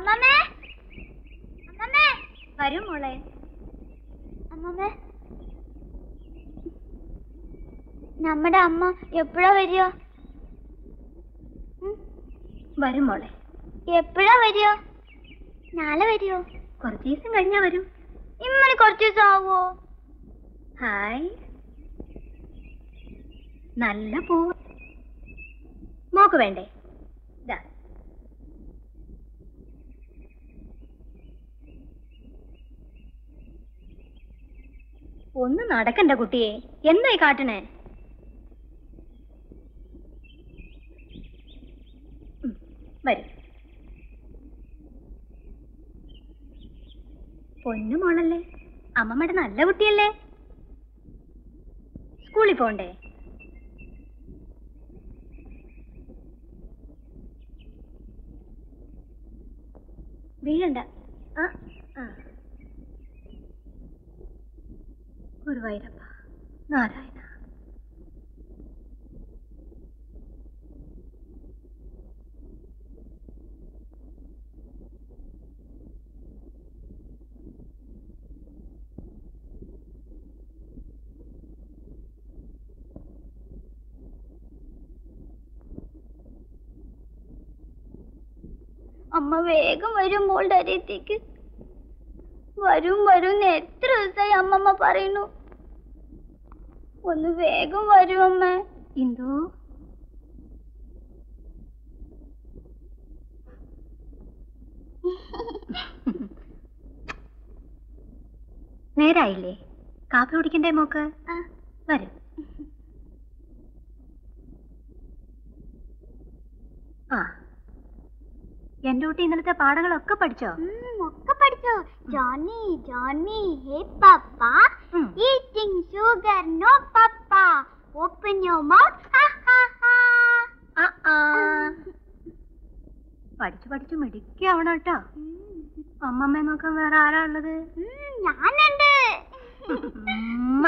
അമ്മമ്മേ അമ്മമ്മേ വരൂ മോളെ അമ്മമ്മേ നമ്മുടെ അമ്മ എപ്പോഴാ വരിക വരും മോളെ എപ്പോഴാ വരിക നാളെ വരുമോ കുറച്ച് ദിവസം കഴിഞ്ഞാ വരും ഇമ്മന് കുറച്ച് ദിവസം ആവോ ഹായ് നല്ല പൂവ് മോക്ക് വേണ്ടേ ഇതാ ഒന്ന് നടക്കണ്ട കുട്ടിയെ എന്തായി കാട്ടണേ ഉം, വരൂ പൊന്നു മോളല്ലേ അമ്മമ്മയുടെ നല്ല കുട്ടിയല്ലേ സ്കൂളിൽ പോണ്ടേ വീഴണ്ട ആ ആ ഗുരുവായൂരപ്പ നാരായണ അമ്മ വേഗം വരും മോളുടെ അരിയത്തേക്ക് വരും വരും എന്ന് എത്ര ദിവസമായി അമ്മമ്മ പറയുന്നു ഒന്ന് വേഗം വരും അമ്മ ഇന്ദു നേരായില്ലേ കാപ്പി കുടിക്കണ്ടേ മോക്ക് വരും ആ എന്റെ കുട്ടി ഇന്നലത്തെ പാഠങ്ങളൊക്കെ പഠിച്ചോ ഒക്കെ പഠിച്ചു ജോണി ജോണി ഹേ പപ്പ ഉം. Eating sugar no papa open your mouth ആ, ആ. പഠിച്ചു പഠിച്ചു മിടുക്കിയാവണം കേട്ടോ അമ്മമ്മയെ നോക്കാൻ വേറെ ആരാ ഉള്ളത് ഞാനുണ്ട് ഉമ്മ.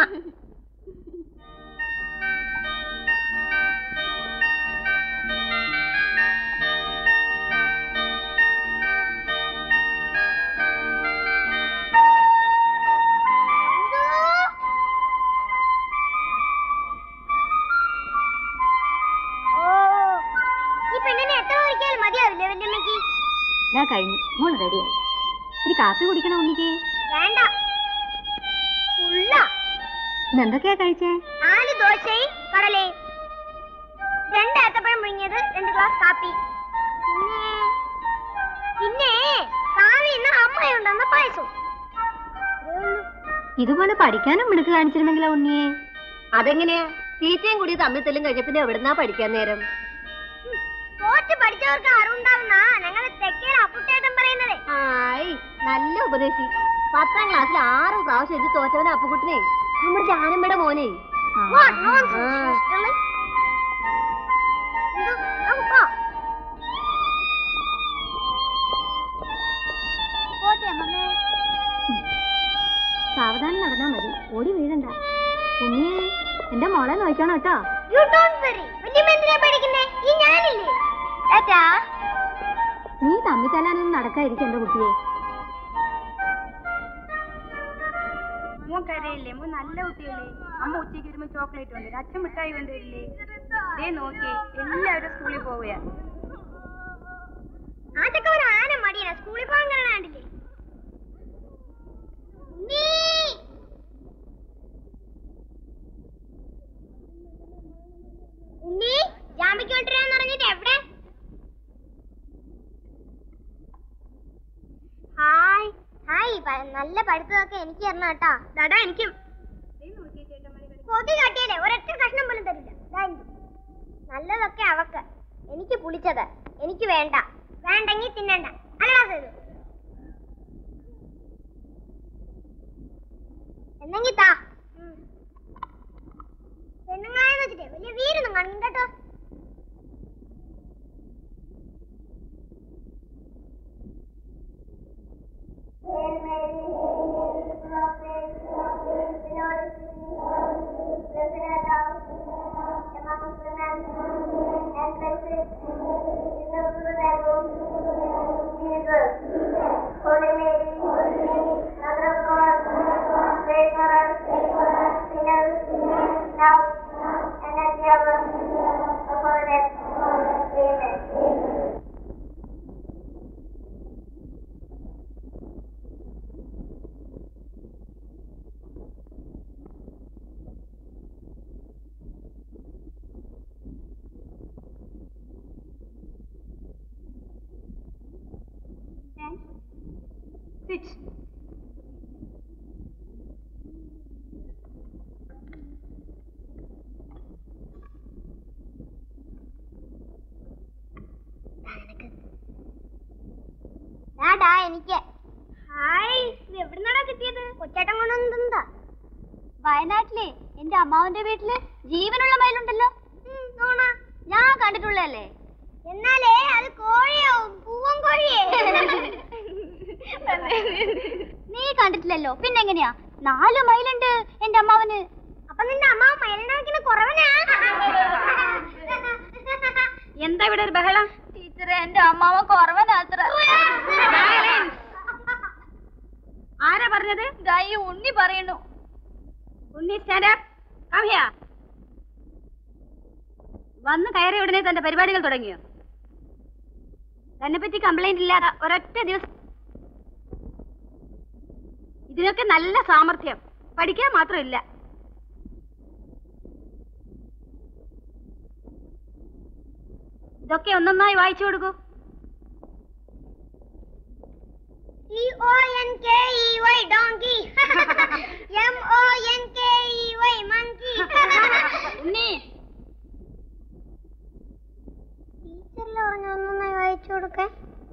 ഓ ഈ പെണ്ണിനെ എത്ര ഒരിക്കലും മതിയാവില്ലേ വല്യമ്മക്ക് ഇതാ കഴിഞ്ഞു മോള് റെഡിയായി ഒരു കാപ്പി കുടിക്കണം ഉണ്ണിക്ക് വേണ്ട ഉള്ള ഇന്ന് എന്തൊക്കെയാ കഴിച്ചേ നാല് ദോശയും കടലയും രണ്ട് ഏത്തപ്പഴം മുങ്ങിയത് രണ്ട് ഗ്ലാസ് കാപ്പി പിന്നെ പിന്നെ കാവി ഇന്ന് അമ്മയുണ്ടെന്ന പായസം ഇത്രയേ ഉള്ളൂ. ഇതുപോലെ പഠിക്കാനും മിടുക്ക് കാണിച്ചിരുന്നെങ്കിലോ ഉണ്ണിയെ അതെങ്ങനെയാ തീറ്റയും കൂടി തമ്മിൽ തെല്ലും കഴിഞ്ഞ പിന്നെ എവിടുന്നാ പഠിക്കാൻ നേരം തോറ്റ് പഠിച്ചവർക്ക് അറിവുണ്ടാവുന്ന ഞങ്ങള് തെക്കേ അപ്പുട്ടേട്ടൻ പറയുന്നത് ആയി നല്ല ഉപദേശി പത്താം ക്ലാസ്സിൽ ആറ് പ്രാവശ്യം എഴുതി തോറ്റവനെ അപ്പുകുട്ടിനെ നമ്മുടെ ജാനമ്മയുടെ മോനെ What nonsense, sister. എന്ത്? നമുക്ക് പോ. പോട്ടെ, അമ്മമ്മേ. സാവധാനം നടന്നാ മതി ഓടി വീഴണ്ട ഉണ്ണിയെ എന്റെ മോളെ നോക്കണം കേട്ടോ You don't worry. വല്യമ്മ എന്തിനാ പേടിക്കുന്നേ? ഈ ഞാനില്ലേ? ഏട്ടാ, നീ തമ്മി തല്ലാനൊന്നും നടക്കായിരിക്കും എന്റെ കുട്ടിയെ മോൻ കരയില്ലേ മോൻ നല്ല കുട്ടിയല്ലേ അമ്മ ഉച്ചയ്ക്ക് വരുമ്പോ ചോക്ലേറ്റ് ഉണ്ട് അച്ഛൻ മിഠായി കൊണ്ടുവരില്ലേ ദേ നോക്കിയേ എല്ലാവരും സ്കൂളിൽ പോവുക ആ ചെക്കൻ ഒരു ആന മടിയനാ. സ്കൂളിൽ പോകാൻ കാരണം കണ്ടില്ലേ? ഉണ്ണി. ഉണ്ണി, ജാമ്പിക്ക് കൊണ്ടുവരാന്ന് പറഞ്ഞിട്ട് എവിടെ ഹായ് ഹായ് പ- നല്ല പഠിത്തമൊക്കെ എനിക്ക് തരണം കേട്ടോ ദടാ എനിക്കും കൊതി കാട്ടിയല്ലേ ഒരൊറ്റ കഷ്ണം പോലും തരില്ല ദാ ഇങ്ങ്. നല്ലതൊക്കെ അവക്ക് എനിക്ക് പുളിച്ചത് എനിക്ക് വേണ്ട വേണ്ടെങ്കിൽ തിന്നണ്ട അല്ലടാ സേതു എന്നെങ്കി താ പെണ്ണുങ്ങളെ വെച്ചിട്ട് വലിയ വീരൊന്നും കാണും കേട്ടോ Jesus. Holy Mary, Mother of God, pray for us sinners, now and at the hour of our death. Amen. Sit. ഡാ എനിക്ക് ഹായ് ഇത് എവിടുന്നാടാ കിട്ടിയത് കൊച്ചേട്ടൻ കൊണ്ടുവന്നതാ വയനാട്ടിലെ എന്റെ അമ്മാവന്റെ വീട്ടില് ജീവനുള്ള മയിലുണ്ടല്ലോ ഞാൻ കണ്ടിട്ടുള്ളതല്ലേ എന്നാലേ അത് കോഴിയോ പൂവൻ കോഴിയേ നീ കണ്ടിട്ടില്ലല്ലോ പിന്നെങ്ങനെയാ നാല് മയിലുണ്ട് എന്റെ അമ്മാവന് അപ്പൊ നിന്റെ അമ്മ മയിലിനാക്കിന് കുറവനാ എന്താ ഇവിടെ ഒരു ബഹളം ടീച്ചറെ എന്റെ അമ്മാവൻ കുറവനാത്ര ആരാ പറഞ്ഞത് ദാ ഈ ഉണ്ണി പറയുന്നു Unni stand up come here വന്ന് കയറിയ ഉടനെ തന്റെ പരിപാടികൾ തുടങ്ങിയോ തന്നെ പറ്റി കംപ്ലൈന്റ് ഇല്ലാതെ ഒരൊറ്റ ദിവസം ഇതിനൊക്കെ നല്ല സാമർഥ്യം പഠിക്കാൻ മാത്രമില്ല ഇതൊക്കെ ഒന്നൊന്നായി വായിച്ചു കൊടുക്കൂ E O N K E Y donkey M O N K E Y monkey ഉണ്ണി ടീച്ചറിൽ പറഞ്ഞു ഒന്നൊന്നായി വായിച്ചു കൊടുക്കാൻ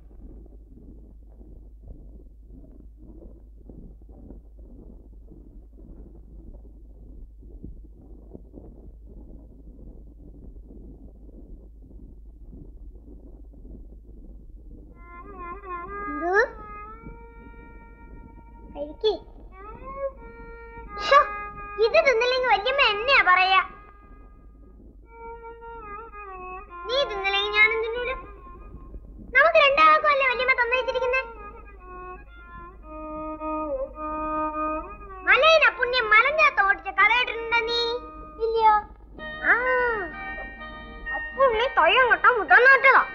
കഴിക്ക് ശ്ശോ, ഇത് തിന്നില്ലെങ്കിൽ വല്യമ്മ എന്നെയാ പറയാ നീ തിന്നില്ലെങ്കിൽ ഞാനും തിന്നൂല നമുക്ക് രണ്ടാൾക്കും അല്ലേ വല്യമ്മ തന്നയിച്ചിരിക്കുന്നേ മലയിന പുണ്യം മലഞ്ചാത്ത ഓടിച്ച കഥ കേട്ടിട്ടുണ്ടോ നീ ഇല്ല ആ അപ്പുണ്ണി തൊയ്യം കൊട്ടാ മുതന്നോട്ടതാ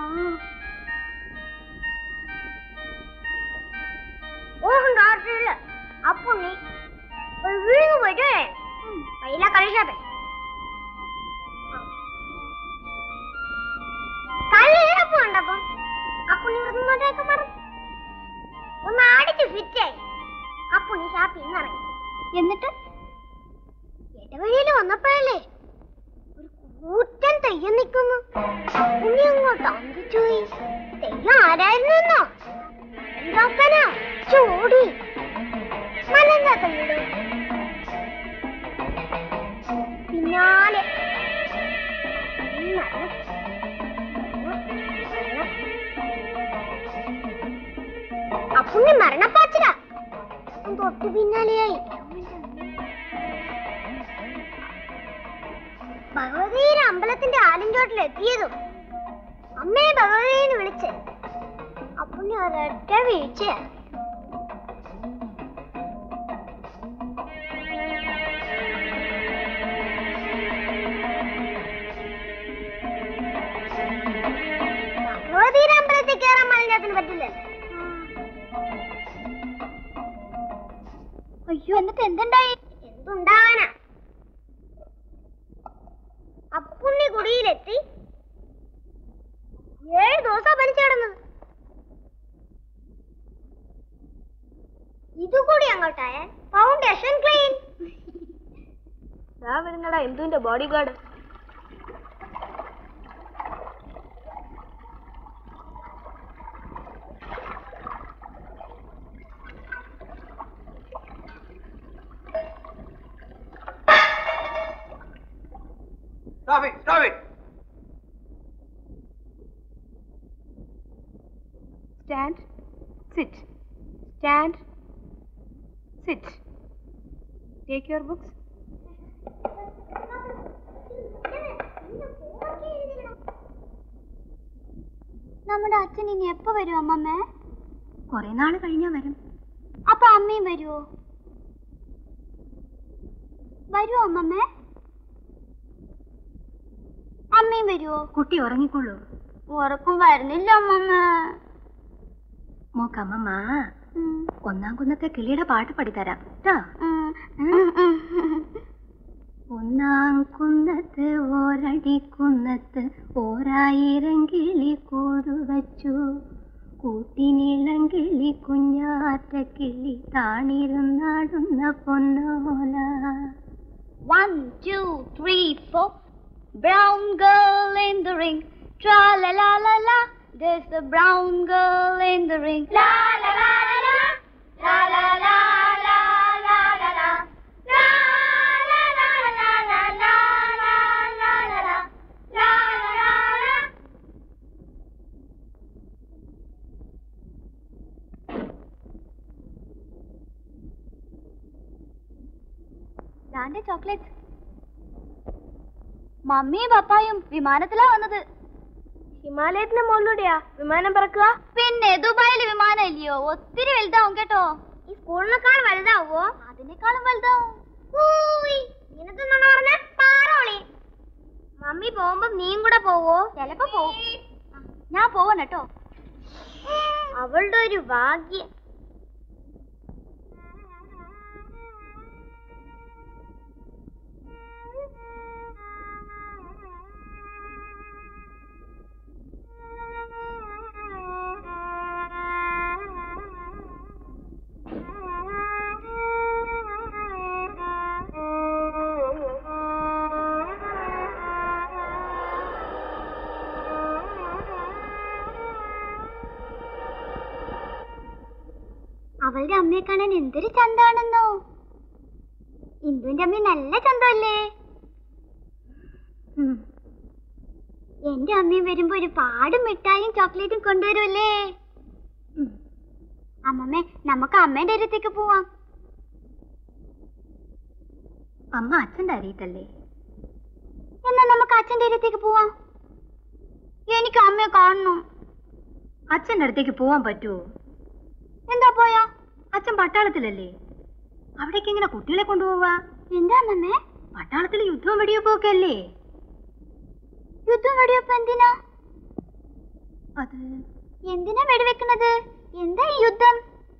ഓഹം കാട്ടില്ല അപ്പുണ്ണി ഒരു വീങ്ങ് പോയിട്ട് വരെ വൈല കളിച്ചാട്ടെ കള്ളിയപ്പോ ഉണ്ടപ്പം അപ്പുണ്ണി മൃഗങ്ങോട്ടേക്ക് മറന്നു ഒന്ന് അടിച്ച് ഫിറ്റായി അപ്പുണ്ണി ഷാപ്പിൽ നിന്ന് ഇറങ്ങി എന്നിട്ട് ഇടവഴിയിൽ വന്നപ്പോഴല്ലേ ഒരു കൂറ്റൻ തെയ്യം നിൽക്കുന്നു അപ്പുണ്ണി അങ്ങോട്ട് അന്തിച്ചു പോയി തെയ്യം ആരായിരുന്നോ എന്താക്കാനാ ചോടി മലങ്കാ തയ്യട് പിന്നാലെ നടന്നു. അപ്പുണ്ണി മരണപ്പാച്ചില തൊട്ടു പിന്നാലെയായി ഭഗവതിയുടെ അമ്പലത്തിന്റെ ആലിൻചോട്ടിൽ എത്തിയതും അമ്മയെ ഭഗവതിന്ന് വിളിച്ച് അപ്പുണ്ണി ഒരൊറ്റ വീഴ്ചയാ ഭഗവതിയുടെ അമ്പലത്തിൽ കയറാൻ മലിനത്തിന് പറ്റില്ലല്ലോ അയ്യോ എന്നിട്ട് എന്തുണ്ടായി എന്തുണ്ടാവാനാ അപ്പുണ്ണി കുടിയിലെത്തി ഏഴ് ദിവസം പനിച്ചു കിടന്നത് ഇതുകൂടി അങ്ങോട്ടായ ഫൗണ്ടേഷൻ ക്ലീൻ വരുന്നടാ എന്തുവിന്റെ bodyguard Stop it! Stop it! Stand. Sit. Stand. Sit. Take your books. നമ്മുടെ അച്ഛൻ ഇനി എപ്പോ വരും അമ്മമ്മേ കുറെ നാള് കഴിഞ്ഞാ വരും അപ്പൊ അമ്മയും വരുവോ വരുവോ അമ്മമ്മേ അമ്മയും വരുവോ കുട്ടി ഉറങ്ങിക്കൊള്ളൂ ഉറക്കം വരുന്നില്ല അമ്മമ്മ മോക്കമ്മമ്മ ഒന്നാം കുന്നത്തെ കിളിയുടെ പാട്ട് പഠിത്തരാം കേട്ടോ ഒന്നാം കുന്നത്ത് ഓരടി കുന്നത്ത് ഓരായിരം കിളി കൂടുവച്ചു കൂട്ടിനിളം കിളി കുഞ്ഞാറ്റ കിളി താണിരുന്നാടുന്ന പൊന്നോല One, two, three, four. Brown girl in the ring. Tra la la la la. There's the brown girl in the ring. La la la la la. La la la la la la la. La la la la la la la la la la. La la la la. ദാന്റെ chocolate മമ്മിയും പപ്പായും വിമാനത്തിലാ വന്നത് ഹിമാലയത്തിന്റെ മുകളിലൂടെയാ വിമാനം പറക്കുക പിന്നെ ദുബായിൽ വിമാനം ഇല്ലയോ ഒത്തിരി വലുതാവും കേട്ടോ ഈ സ്കൂളിനേക്കാൾ വലുതാവോ അതിനേക്കാളും വലുതാവും ഇങ്ങനത്തെ പറഞ്ഞ പാറോളി മമ്മി പോകുമ്പോ നീയും കൂടെ പോവോ ചിലപ്പോ പോവും ആ, ഞാൻ പോവണം കേട്ടോ അവളുടെ ഒരു ഭാഗ്യം അവളുടെ അമ്മയെ കാണാൻ എന്തൊരു ചന്താണെന്നോ ഇന്ദുവിന്റെ അമ്മ നല്ല ചന്തമല്ലേ ഉം. എന്റെ അമ്മയും വരുമ്പോ ഒരു പാട് മിഠായും ചോക്ലേറ്റും കൊണ്ടുവരുമല്ലേ ഉം. അമ്മമ്മേ നമുക്ക് അമ്മേന്റെ അരിയത്തേക്ക് പോവാം അമ്മ അച്ഛൻ്റെ അരിയിട്ടല്ലേ എന്നാ നമുക്ക് അച്ഛന്റെ അരിയത്തേക്ക് പോവാം എനിക്ക് അമ്മയെ കാണണം അച്ഛൻ്റെ അടുത്തേക്ക് പോവാൻ പറ്റുമോ എന്താ പോയാ അച്ഛൻ പട്ടാളത്തിലല്ലേ അവിടേക്ക് എങ്ങനെ കുട്ടികളെ കൊണ്ടുപോവാ എന്താ അമ്മമ്മേ പട്ടാളത്തിൽ യുദ്ധവും വെടിവെപ്പൊക്കെ അല്ലേ യുദ്ധം വെടിവെപ്പ് എന്തിനാ അത് എന്തിനാ വെടിവെക്കുന്നത് എന്താ ഈ യുദ്ധം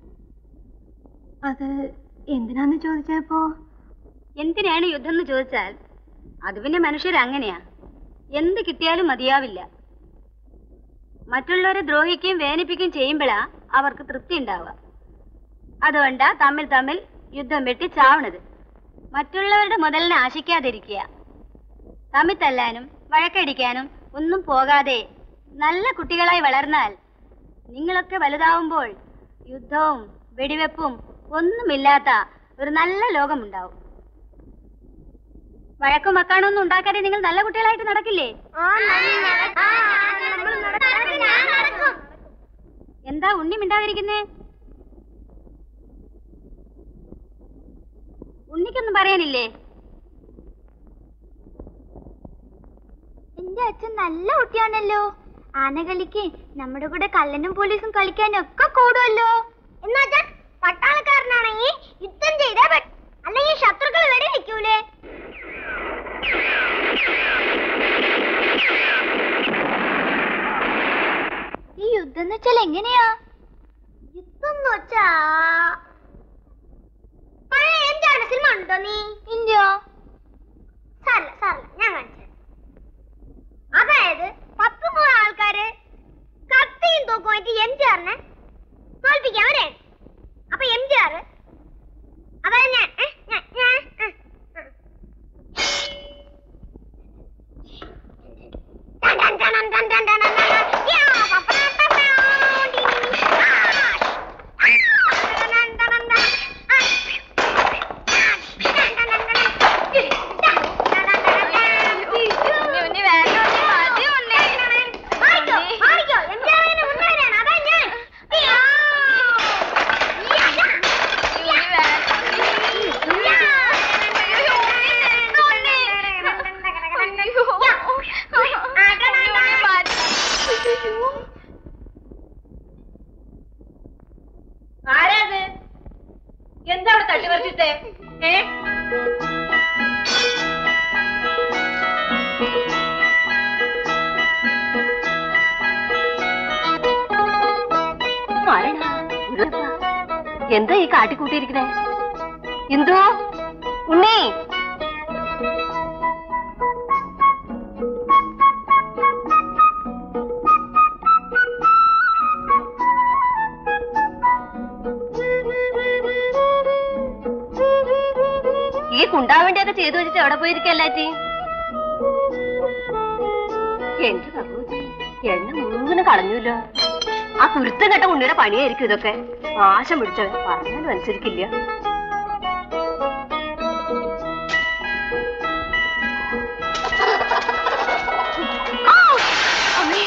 അത് എന്തിനാന്ന് ചോദിച്ചപ്പോ എന്തിനാണ് യുദ്ധം എന്ന് ചോദിച്ചാൽ അത് പിന്നെ മനുഷ്യരങ്ങനെയാ എന്ത് കിട്ടിയാലും മതിയാവില്ല മറ്റുള്ളവരെ ദ്രോഹിക്കുകയും വേദനിപ്പിക്കുകയും ചെയ്യുമ്പോഴാ അവർക്ക് തൃപ്തി ഉണ്ടാവുക അതുകൊണ്ടാ തമ്മിൽ തമ്മിൽ യുദ്ധം വെട്ടി ചാവണത് മറ്റുള്ളവരുടെ മുതലിനെ ആശിക്കാതിരിക്കുക തമ്മിൽ തല്ലാനും വഴക്കടിക്കാനും ഒന്നും പോകാതെ നല്ല കുട്ടികളായി വളർന്നാൽ നിങ്ങളൊക്കെ വലുതാവുമ്പോൾ യുദ്ധവും വെടിവെപ്പും ഒന്നുമില്ലാത്ത ഒരു നല്ല ലോകമുണ്ടാവും വഴക്കും മക്കാണൊന്നും ഉണ്ടാക്കാതെ നിങ്ങൾ നല്ല കുട്ടികളായിട്ട് നടക്കില്ലേ എന്താ ഉണ്ണി മിണ്ടാതിരിക്കുന്നേ ഉണ്ണിക്കൊന്നും പറയാനില്ലേ എന്റെ അച്ഛൻ നല്ല കുട്ടിയാണല്ലോ ആനകളിക്ക് നമ്മുടെ കൂടെ കള്ളനും പോലീസും കളിക്കാനും ഒക്കെ കൂടുമല്ലോ എന്നുവെച്ചാൽ പട്ടാളക്കാരനാണെങ്കിൽ യുദ്ധം ചെയ്തേ പറ്റ അല്ലെങ്കിൽ ശത്രുക്കൾ വെടി നിൽക്കൂലേ ഈ യുദ്ധം എന്ന് വെച്ചാൽ എങ്ങനെയാ യുദ്ധം എന്ന് വെച്ചാ പഴയ എന്താണ് സിനിമ ഉണ്ടോ നീ ഇല്ല സാറില്ല സാറില്ല ഞാൻ കാണിച്ചു അതായത് പത്ത് നൂറ് ആൾക്കാര് കത്തിയും തൂക്കുമായിട്ട് എം ജി ആറിനെ തോൽപ്പിക്കാൻ വരെ അപ്പൊ എം ജി ആറ് അതായത് ഞാൻ ഏ, ഞാൻ ഞാൻ ഏ, ഏ. ടൻ ടൻ ടൻ ടൻ ടൻ ടൻ ടൻ ടൻ ടൻ. യാ, പപ്പ ടൻ ടൻ ടൻ. ഡിനി. ആ. തട്ടിമറിച്ചിട്ടേ ഏ മരണ, ഉരുളപ്പ. എന്താ ഈ കാട്ടിക്കൂട്ടിയിരിക്കണേ ഇന്ദു ഉണ്ണി ഈ കുണ്ടാവേണ്ടിയൊക്കെ ചെയ്തു വെച്ചിട്ട് എവിടെ പോയിരിക്കല്ലാറ്റി എന്റെ ഭഗവതി എണ്ണ മുഴുവനും കളഞ്ഞൂല്ലോ ആ കുരുത്തം കെട്ട ഉണ്ണിയുടെ പണിയായിരിക്കും ഇതൊക്കെ ആശം പിടിച്ചവൻ പറഞ്ഞാലും അനുസരിക്കില്ല ആ! അമ്മേ!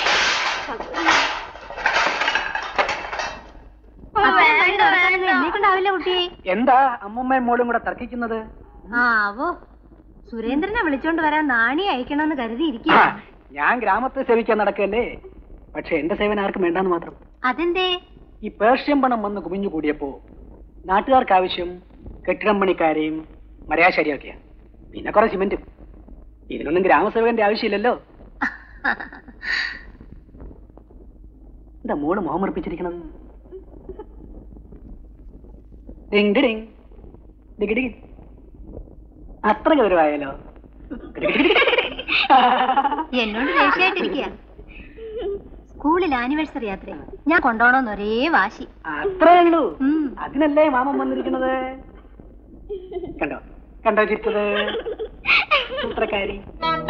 എണ്ണീക്കുണ്ടാവില്ല കുട്ടിയെ എന്താ അമ്മമ്മയും മോളും കൂടെ തർക്കിക്കുന്നത് ആവോ സുരേന്ദ്രനെ വിളിച്ചോണ്ട് വരാൻ നാണി അയക്കണമെന്ന് കരുതിയിരിക്കുക ആ, ഞാൻ ഗ്രാമത്തെ സേവിക്കാൻ നടക്കല്ലേ പക്ഷെ എന്റെ സേവനം ആർക്കും വേണ്ടെന്ന് മാത്രം അതെന്തേ ഈ പേർഷ്യം പണം വന്ന് കുമിഞ്ഞു കൂടിയപ്പോ നാട്ടുകാർക്ക് ആവശ്യം കെട്ടിടം പണിക്കാരെയും മരയാശാരിയൊക്കെയാ പിന്നെ കുറെ സിമെന്റും ഇതിനൊന്നും ഗ്രാമസേവകന്റെ ആവശ്യമില്ലല്ലോ എന്താ മോള് മുഖം ഉറപ്പിച്ചിരിക്കണത് ഡിങ് ഡിങ് ഡിഗ് ഡിഗ്. അത്ര ഗൗരവായാലോ എന്നോട് ദേഷ്യായിട്ടിരിക്കുക സ്കൂളിൽ ആനിവേഴ്സറി യാത്ര ഞാൻ കൊണ്ടോണോന്ന് ഒരേ വാശി അത്രേ ഉള്ളൂ ഉം. അതിനല്ലേ മാമൻ വന്നിരിക്കുന്നത് കണ്ടോ കണ്ടോ ചിരിച്ചത് സൂത്രക്കാരി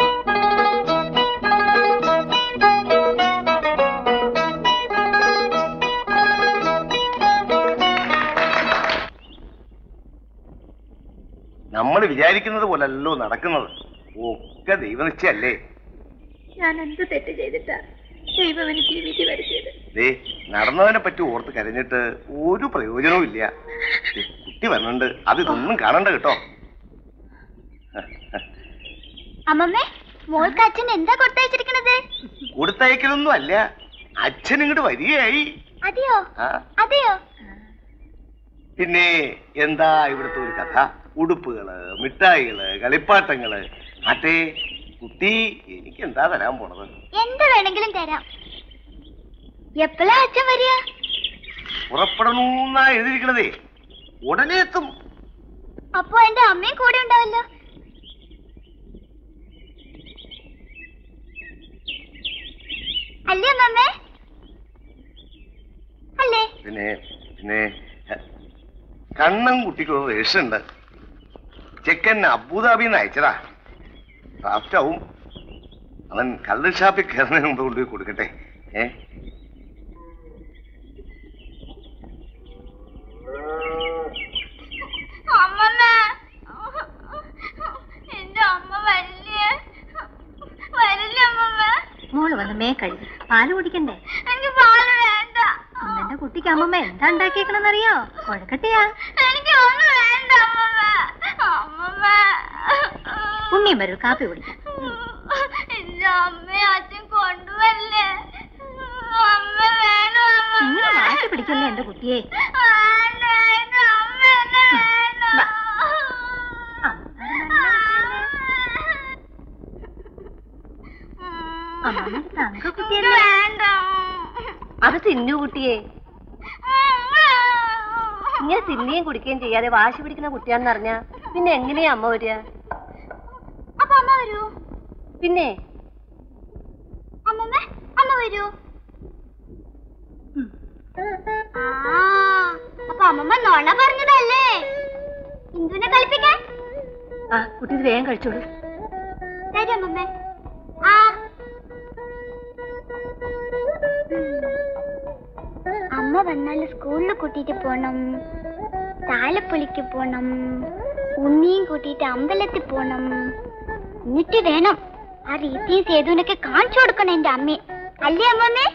നമ്മൾ വിചാരിക്കുന്നത് പോലല്ലോ നടക്കുന്നത് ഒക്കെ ദൈവനിശ്ചയല്ലേ ഞാൻ എന്ത് തെറ്റ് ചെയ്തിട്ടാ ദൈവം എനിക്ക് ഈ വിധി വരുത്തിയത് ദേ നടന്നതിനെ പറ്റി ഓർത്ത് കരഞ്ഞിട്ട് ഒരു പ്രയോജനവും ഇല്ല ദേ, കുട്ടി വരണുണ്ട് അത് ഇതൊന്നും കാണണ്ട കേട്ടോ അമ്മമ്മേ മോൾക്ക് അച്ഛൻ എന്താ കൊടുത്തയച്ചിരിക്കണത് കൊടുത്തയക്കലൊന്നും അല്ല അച്ഛൻ ഇങ്ങോട്ട് വരികയായി അതെയോ ആ അതെയോ പിന്നെ എന്താ ഇവിടുത്തെ ഒരു കഥ ഉടുപ്പുകള് മിഠായികള് കളിപ്പാട്ടങ്ങള് മറ്റേ കുട്ടി എനിക്ക് എന്താ തരാൻ പോണത് എന്ത് വേണമെങ്കിലും തരാം എപ്പോഴാ അച്ഛൻ വരിക പുറപ്പെടണമെന്നാ എഴുതിയിരിക്കണതേ ഉടനെ എത്തും അപ്പൊ എന്റെ അമ്മയും കൂടെ ഉണ്ടാവല്ലോ അല്ലേ അമ്മമ്മേ അല്ലേ പിന്നെ പിന്നെ ഹ, കണ്ണൻ കുട്ടിക്ക് ഒരു രക്ഷുണ്ട് ചെക്കൻ അബുദാബിന്ന് അയച്ചതാ ഫാസ്റ്റ് ആവും അവൻ കള്ള് ഷാപ്പിൽ കയറുന്നതിന് മുമ്പ് കൊണ്ടുപോയി കൊടുക്കട്ടെ ഏ അമ്മമ്മ എന്റെ അമ്മ വരില്ല വരില്ല അമ്മമ്മ മോള് വന്ന് മേ കഴുകി പാല് കുടിക്കണ്ടേ എനിക്ക് പാല് വേണ്ട എന്റെ കുട്ടിക്ക് അമ്മമ്മ എന്താ ഉണ്ടാക്കിയേക്കണെന്നറിയോ കൊഴക്കട്ടിയാ എനിക്ക് ഒന്നും വേണ്ട അമ്മമ്മ അമ്മമ്മ ഉണ്ണിയും വരൂ കാപ്പി കുടിക്കാം എന്റെ അമ്മയെ അച്ഛൻ കൊണ്ടുവരില്ലേ അമ്മ വേണം ഇങ്ങനെ അമ്മമ്മ മാറ്റി പിടിക്കല്ലേ എന്റെ കുട്ടിയെ വേണ്ട എന്റെ അമ്മ എന്നെ വേണ്ട വാ. അമ്മമ്മയുടെ തങ്ക കുട്ടിയല്ലേ വേണ്ട അത് തിന്നു കുട്ടിയെ ഇങ്ങനെ തിന്നുകയും കുടിക്കുകയും ചെയ്യാതെ വാശി പിടിക്കുന്ന കുട്ടിയാന്ന് അറിഞ്ഞാ പിന്നെ എങ്ങനെയാ അമ്മ വരിക അപ്പൊ അമ്മ വരൂ പിന്നെ അമ്മമ്മ അമ്മ വരൂ ആ അപ്പൊ അമ്മമ്മ നോണ പറഞ്ഞതല്ലേ ഇന്ദുവിനെ കളിപ്പിക്കാൻ ആ കുട്ടി ഇത് വേഗം കഴിച്ചോളൂ തരും അമ്മമ്മ ആ അമ്മ വന്നാൽ സ്കൂളിൽ കൂട്ടിട്ട് പോണം താലപ്പൊലിക്ക് പോണം ഉണ്ണിയും കൂട്ടിയിട്ട് അമ്പലത്തിൽ പോണം എന്നിട്ട് വേണം ആ രീതിയും സേതുവിനൊക്കെ കാണിച്ചു കൊടുക്കണം എന്റെ അമ്മയെ അല്ലേ അമ്മമ്മേ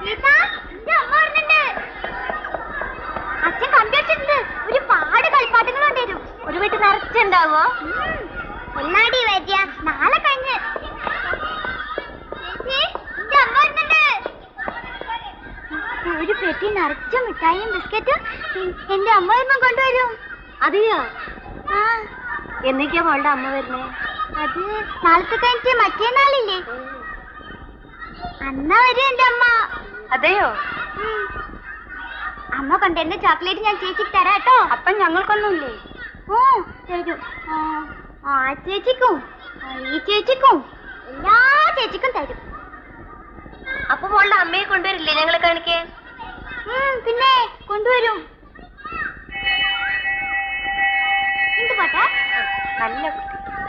ഗീതാ, നിന്റെ അമ്മ വരുന്നുണ്ട്. അച്ഛൻ കണ്ടുവച്ചിട്ടുണ്ട് ഒരു പാട് കളിപ്പാട്ടങ്ങൾ കൊണ്ടുവരും ഒരു വീട്ടിൽ നിറച്ചുണ്ടാവോ ഒന്നാടി വരിക നാളെ കഴിഞ്ഞ് ചേച്ചി നിന്റെ അമ്മ വരുന്നുണ്ട് ഒരു പെട്ടി നിറച്ച മിഠായിയും ബിസ്ക്കറ്റും എ- എന്റെ അമ്മ വരുമ്പോ കൊണ്ടുവരും അതെയോ ആ എന്നൊക്കെയാ മോളുടെ അമ്മ വരുന്നേ അത് നാളത്തെ കഴിഞ്ഞിട്ട് മറ്റേ നാളില്ലേ അന്ന വരും എന്റെ അമ്മ അതെയോ ഉം. അമ്മ കൊണ്ടുവരുന്ന ചോക്ലേറ്റ് ഞാൻ ചേച്ചിക്ക് തരാം കേട്ടോ അപ്പം ഞങ്ങൾക്കൊന്നുമില്ലേ ഓ തരും ആ, ആ ചേച്ചിക്കും ആ, ഈ ചേച്ചിക്കും എല്ലാ ചേച്ചിക്കും തരും അപ്പൊ മോളുടെ അമ്മയെ കൊണ്ടുവരില്ലേ ഞങ്ങളെ കാണിക്കാൻ ഉം, പിന്നെ കൊണ്ടുവരും എന്ത് പാട്ടാ നല്ല കുട്ടി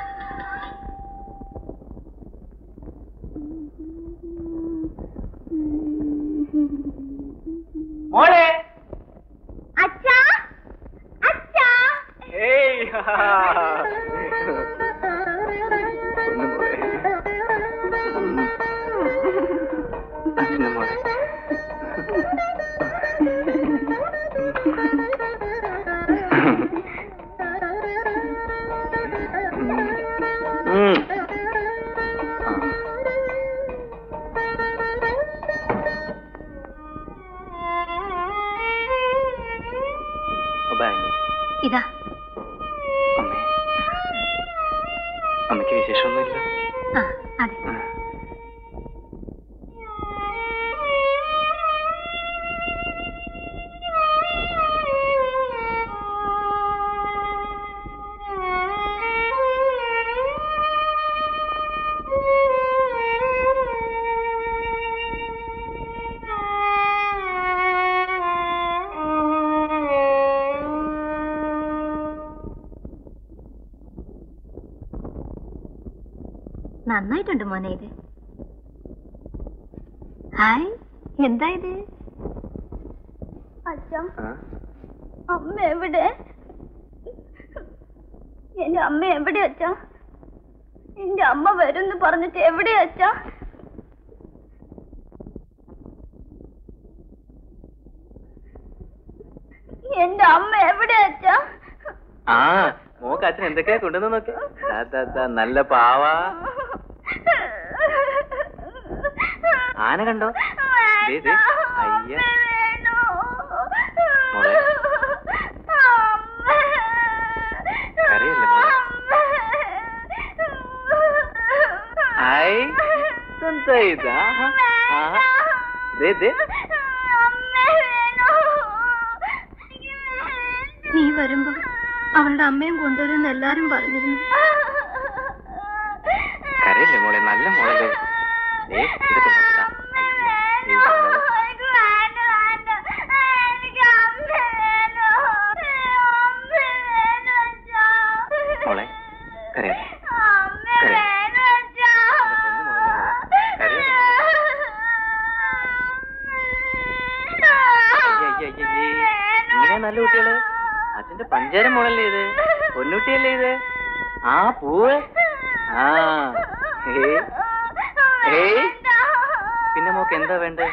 മോളെ അച്ഛാ അച്ഛാ ഏയ് അച്ഛൻ്റെ മോളെ ഉം. ആ, ബാഗ് ഇതാ അമ്മേ അമ്മയ്ക്ക് വിശേഷമൊന്നുമില്ല ആ അതെ നന്നായിട്ടുണ്ട് മോനെ ഇത് ഹായ് എന്താ ഇത് അച്ഛാ ആ? അമ്മ എവിടെ എന്റെ അമ്മ എവിടെ അച്ഛാ എന്റെ അമ്മ വരുന്ന് പറഞ്ഞിട്ട് എവിടെ അച്ഛാ എന്റെ അമ്മ എവിടെ അച്ഛാ ആ മോക്ക് അച്ഛൻ എന്തൊക്കെയാ കൊണ്ടുവന്ന് നോക്കി ദാ, ദാ, ദാ, നല്ല പാവ ആന കണ്ടോ ദേ, ദേ, അയ്യ. മോളെ. കരയല്ലേ മോളെ? ഹായ് ഇതെന്താ ഇത് ആഹാ, ആഹാ. ദേ, ദേ. നീ വരുമ്പോ അവളുടെ അമ്മയും കൊണ്ടുവരുമെന്ന് എല്ലാരും പറഞ്ഞിരുന്നു കരയല്ലേ മോളെ നല്ല മോളല്ലേ ദേ, ഇതൊക്കെ നോക്കട്ടാ അയ്യ, ദേ, മോളെ. മോളെ കരയല്ലേ അയ്യ, അയ്യ, അയ്യ, അയ്യേ. ഇങ്ങനെ നല്ല കുട്ടികള് അച്ഛന്റെ പഞ്ചാര മോളല്ലേ ഇത് പൊന്നുകുട്ടിയല്ലേ ഇത് ആ പൂവ് ആ ഏയ്. ഏയ്. പിന്നെ മോക്ക് എന്താ വേണ്ടേ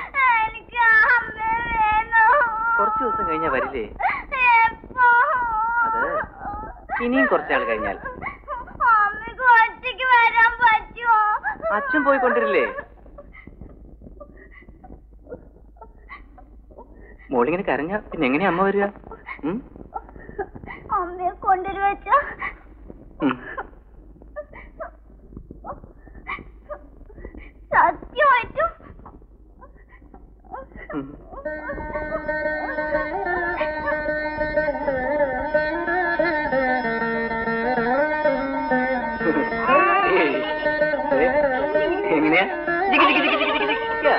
കുറച്ച് ദിവസം കഴിഞ്ഞാ വരില്ലേ അത് ഇനിയും കുറച്ചാൾ കഴിഞ്ഞാൽ അമ്മക്ക് ഒറ്റയ്ക്ക് വരാൻ പറ്റുമോ അച്ഛൻ പോയി കൊണ്ടിരില്ലേ മോളിങ്ങനെ കരഞ്ഞ പിന്നെ എങ്ങനെയാ അമ്മ വരിക ഉം? അമ്മയെ കൊണ്ടുവരു വെച്ച ഉം. സത്യമായിട്ടും ഉം. ഏയ്. ഏ? എങ്ങനെയാ ജിഗി, ജിഗി, ജിഗി, ജിഗി, ജിഗി, ജിഗി.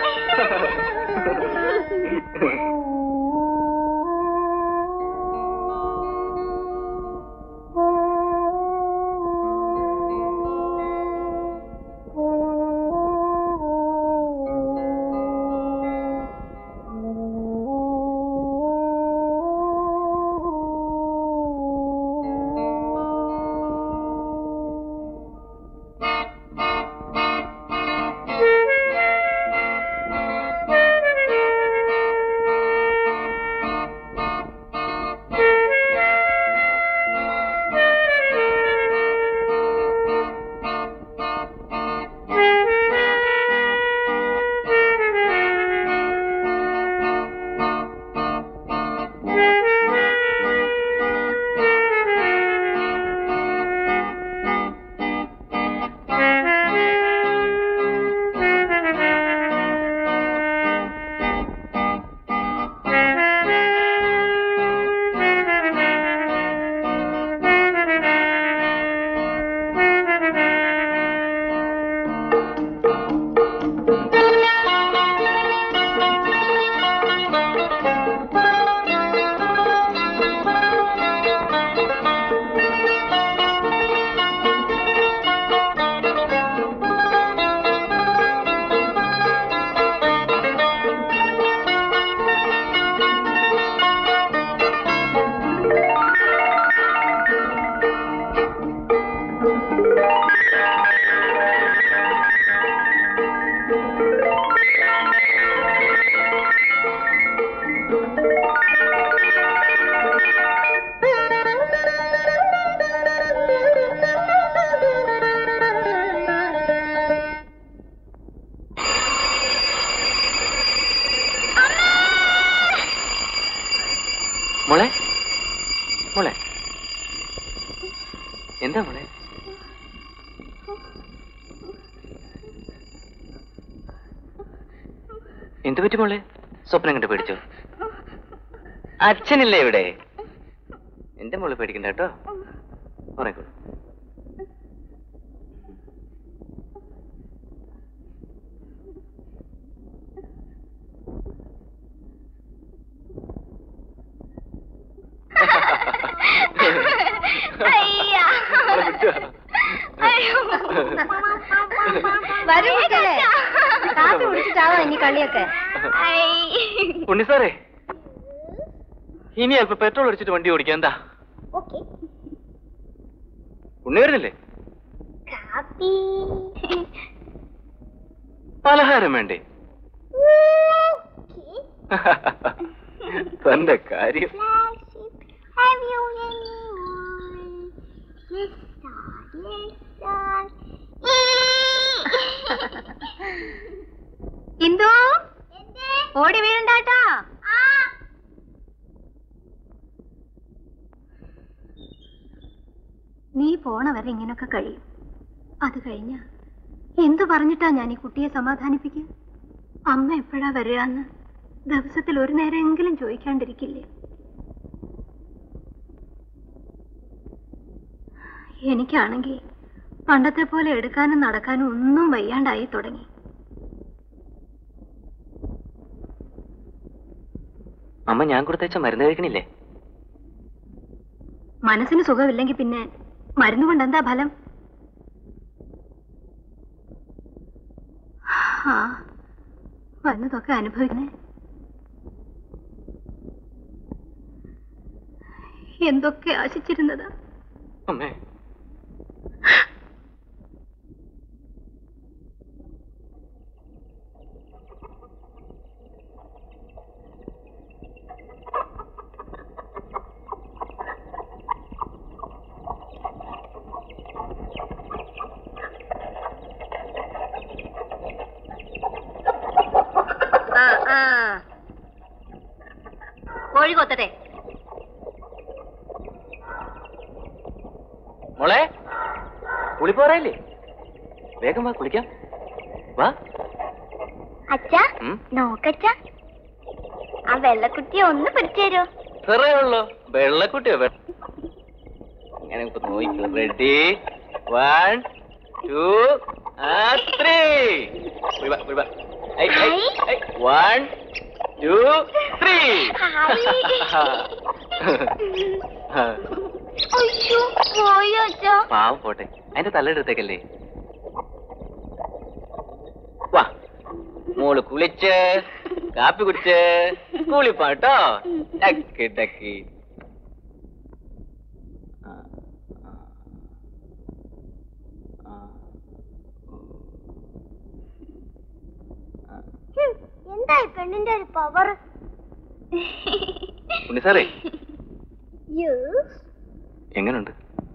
മോളെ മോളെ എന്താ മോളെ എന്ത് പറ്റി മോളെ സ്വപ്നം കണ്ട് പേടിച്ചോ അച്ഛനില്ലേ ഇവിടെ എന്റെ മോള് പേടിക്കണ്ട കേട്ടോ ഉറങ്ങിക്കോളൂ അയ്യാ. അയ്യോ. വരൂ മക്കളെ കാപ്പി കുടിച്ചിട്ടാവാ ഇനി കളിയൊക്കെ ഐ. ഉണ്ണി സാറേ ഇനി അല്പം പെട്രോൾ അടിച്ചിട്ട് വണ്ടി ഓടിക്കാം എന്താ ഓക്കെ ഉണ്ണി വരുന്നില്ലേ കാപ്പി പലഹാരം വേണ്ടേ ഓക്കേ. തന്റെ കാര്യം Flagship, have you anyone? Yes, sir. Yes, sir. Indu എന്തേ? ഓടി വീഴണ്ടാട്ടാ ആ, നീ പോണ വരെ ഇങ്ങനൊക്കെ കഴിയും അത് കഴിഞ്ഞ എന്തു പറഞ്ഞിട്ടാ ഞാൻ ഈ കുട്ടിയെ സമാധാനിപ്പിക്കുക അമ്മ എപ്പോഴാ വരികയെന്ന് ദിവസത്തിൽ ഒരു നേരമെങ്കിലും ചോദിക്കാണ്ടിരിക്കില്ലേ എനിക്കാണെങ്കിൽ പണ്ടത്തെ പോലെ എടുക്കാനും നടക്കാനും ഒന്നും വയ്യാണ്ടായി തുടങ്ങി അമ്മ ഞാൻ കൊടുത്തയച്ച മരുന്ന് കഴിക്കണില്ലേ മനസ്സിന് സുഖമില്ലെങ്കിൽ പിന്നെ മരുന്ന് കൊണ്ട് എന്താ ഫലം ആ വന്നതൊക്കെ അനുഭവിക്കണേ എന്തൊക്കെ ആശിച്ചിരുന്നതാ അമ്മേ ആ ആ കോഴി കൊത്തട്ടെ മോളെ കുളിപ്പോറയില്ലേ വേഗം വാ കുളിക്കാം വാ അച്ഛാ ഉം. നോക്കച്ചാ ആ വെള്ളക്കുട്ടിയെ ഒന്ന് പിടിച്ചു തരുമോ ചെറേ ഉള്ളോ വെള്ളക്കുട്ടിയോ വെ- ഇങ്ങനെ ഇപ്പൊ നോക്കിക്കോ ready one two three one two three അയ്യോ പോയോ അച്ഛാ പാവം പോട്ടെ അതിന്റെ തലയെടുത്തേക്കല്ലേ വാ മോള് കുളിച്ച് കാപ്പി കുടിച്ച് കൂളിപ്പാട്ടോ ടക്കി ടക്കി ആ, ആ, ആ. ആ. എന്താ ഈ പെണ്ണിന്റെ ഒരു പവർ ഉണ്ണി സാറേ യെസ് എങ്ങനുണ്ട്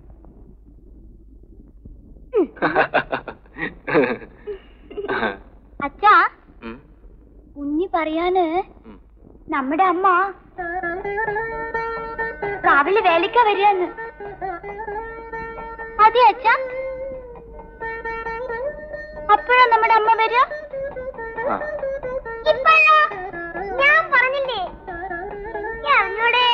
അച്ഛാ ഉം, ഉണ്ണി പറയാന് ഉം. നമ്മുടെ അമ്മ രാവിലെ വേലക്ക വരികയെന്ന് അതെ അച്ഛാ അപ്പോഴാ നമ്മുടെ അമ്മ വരിക ആ. ഇപ്പോഴോ ഞാൻ പറഞ്ഞില്ലേ എനിക്ക് അറിഞ്ഞൂടെ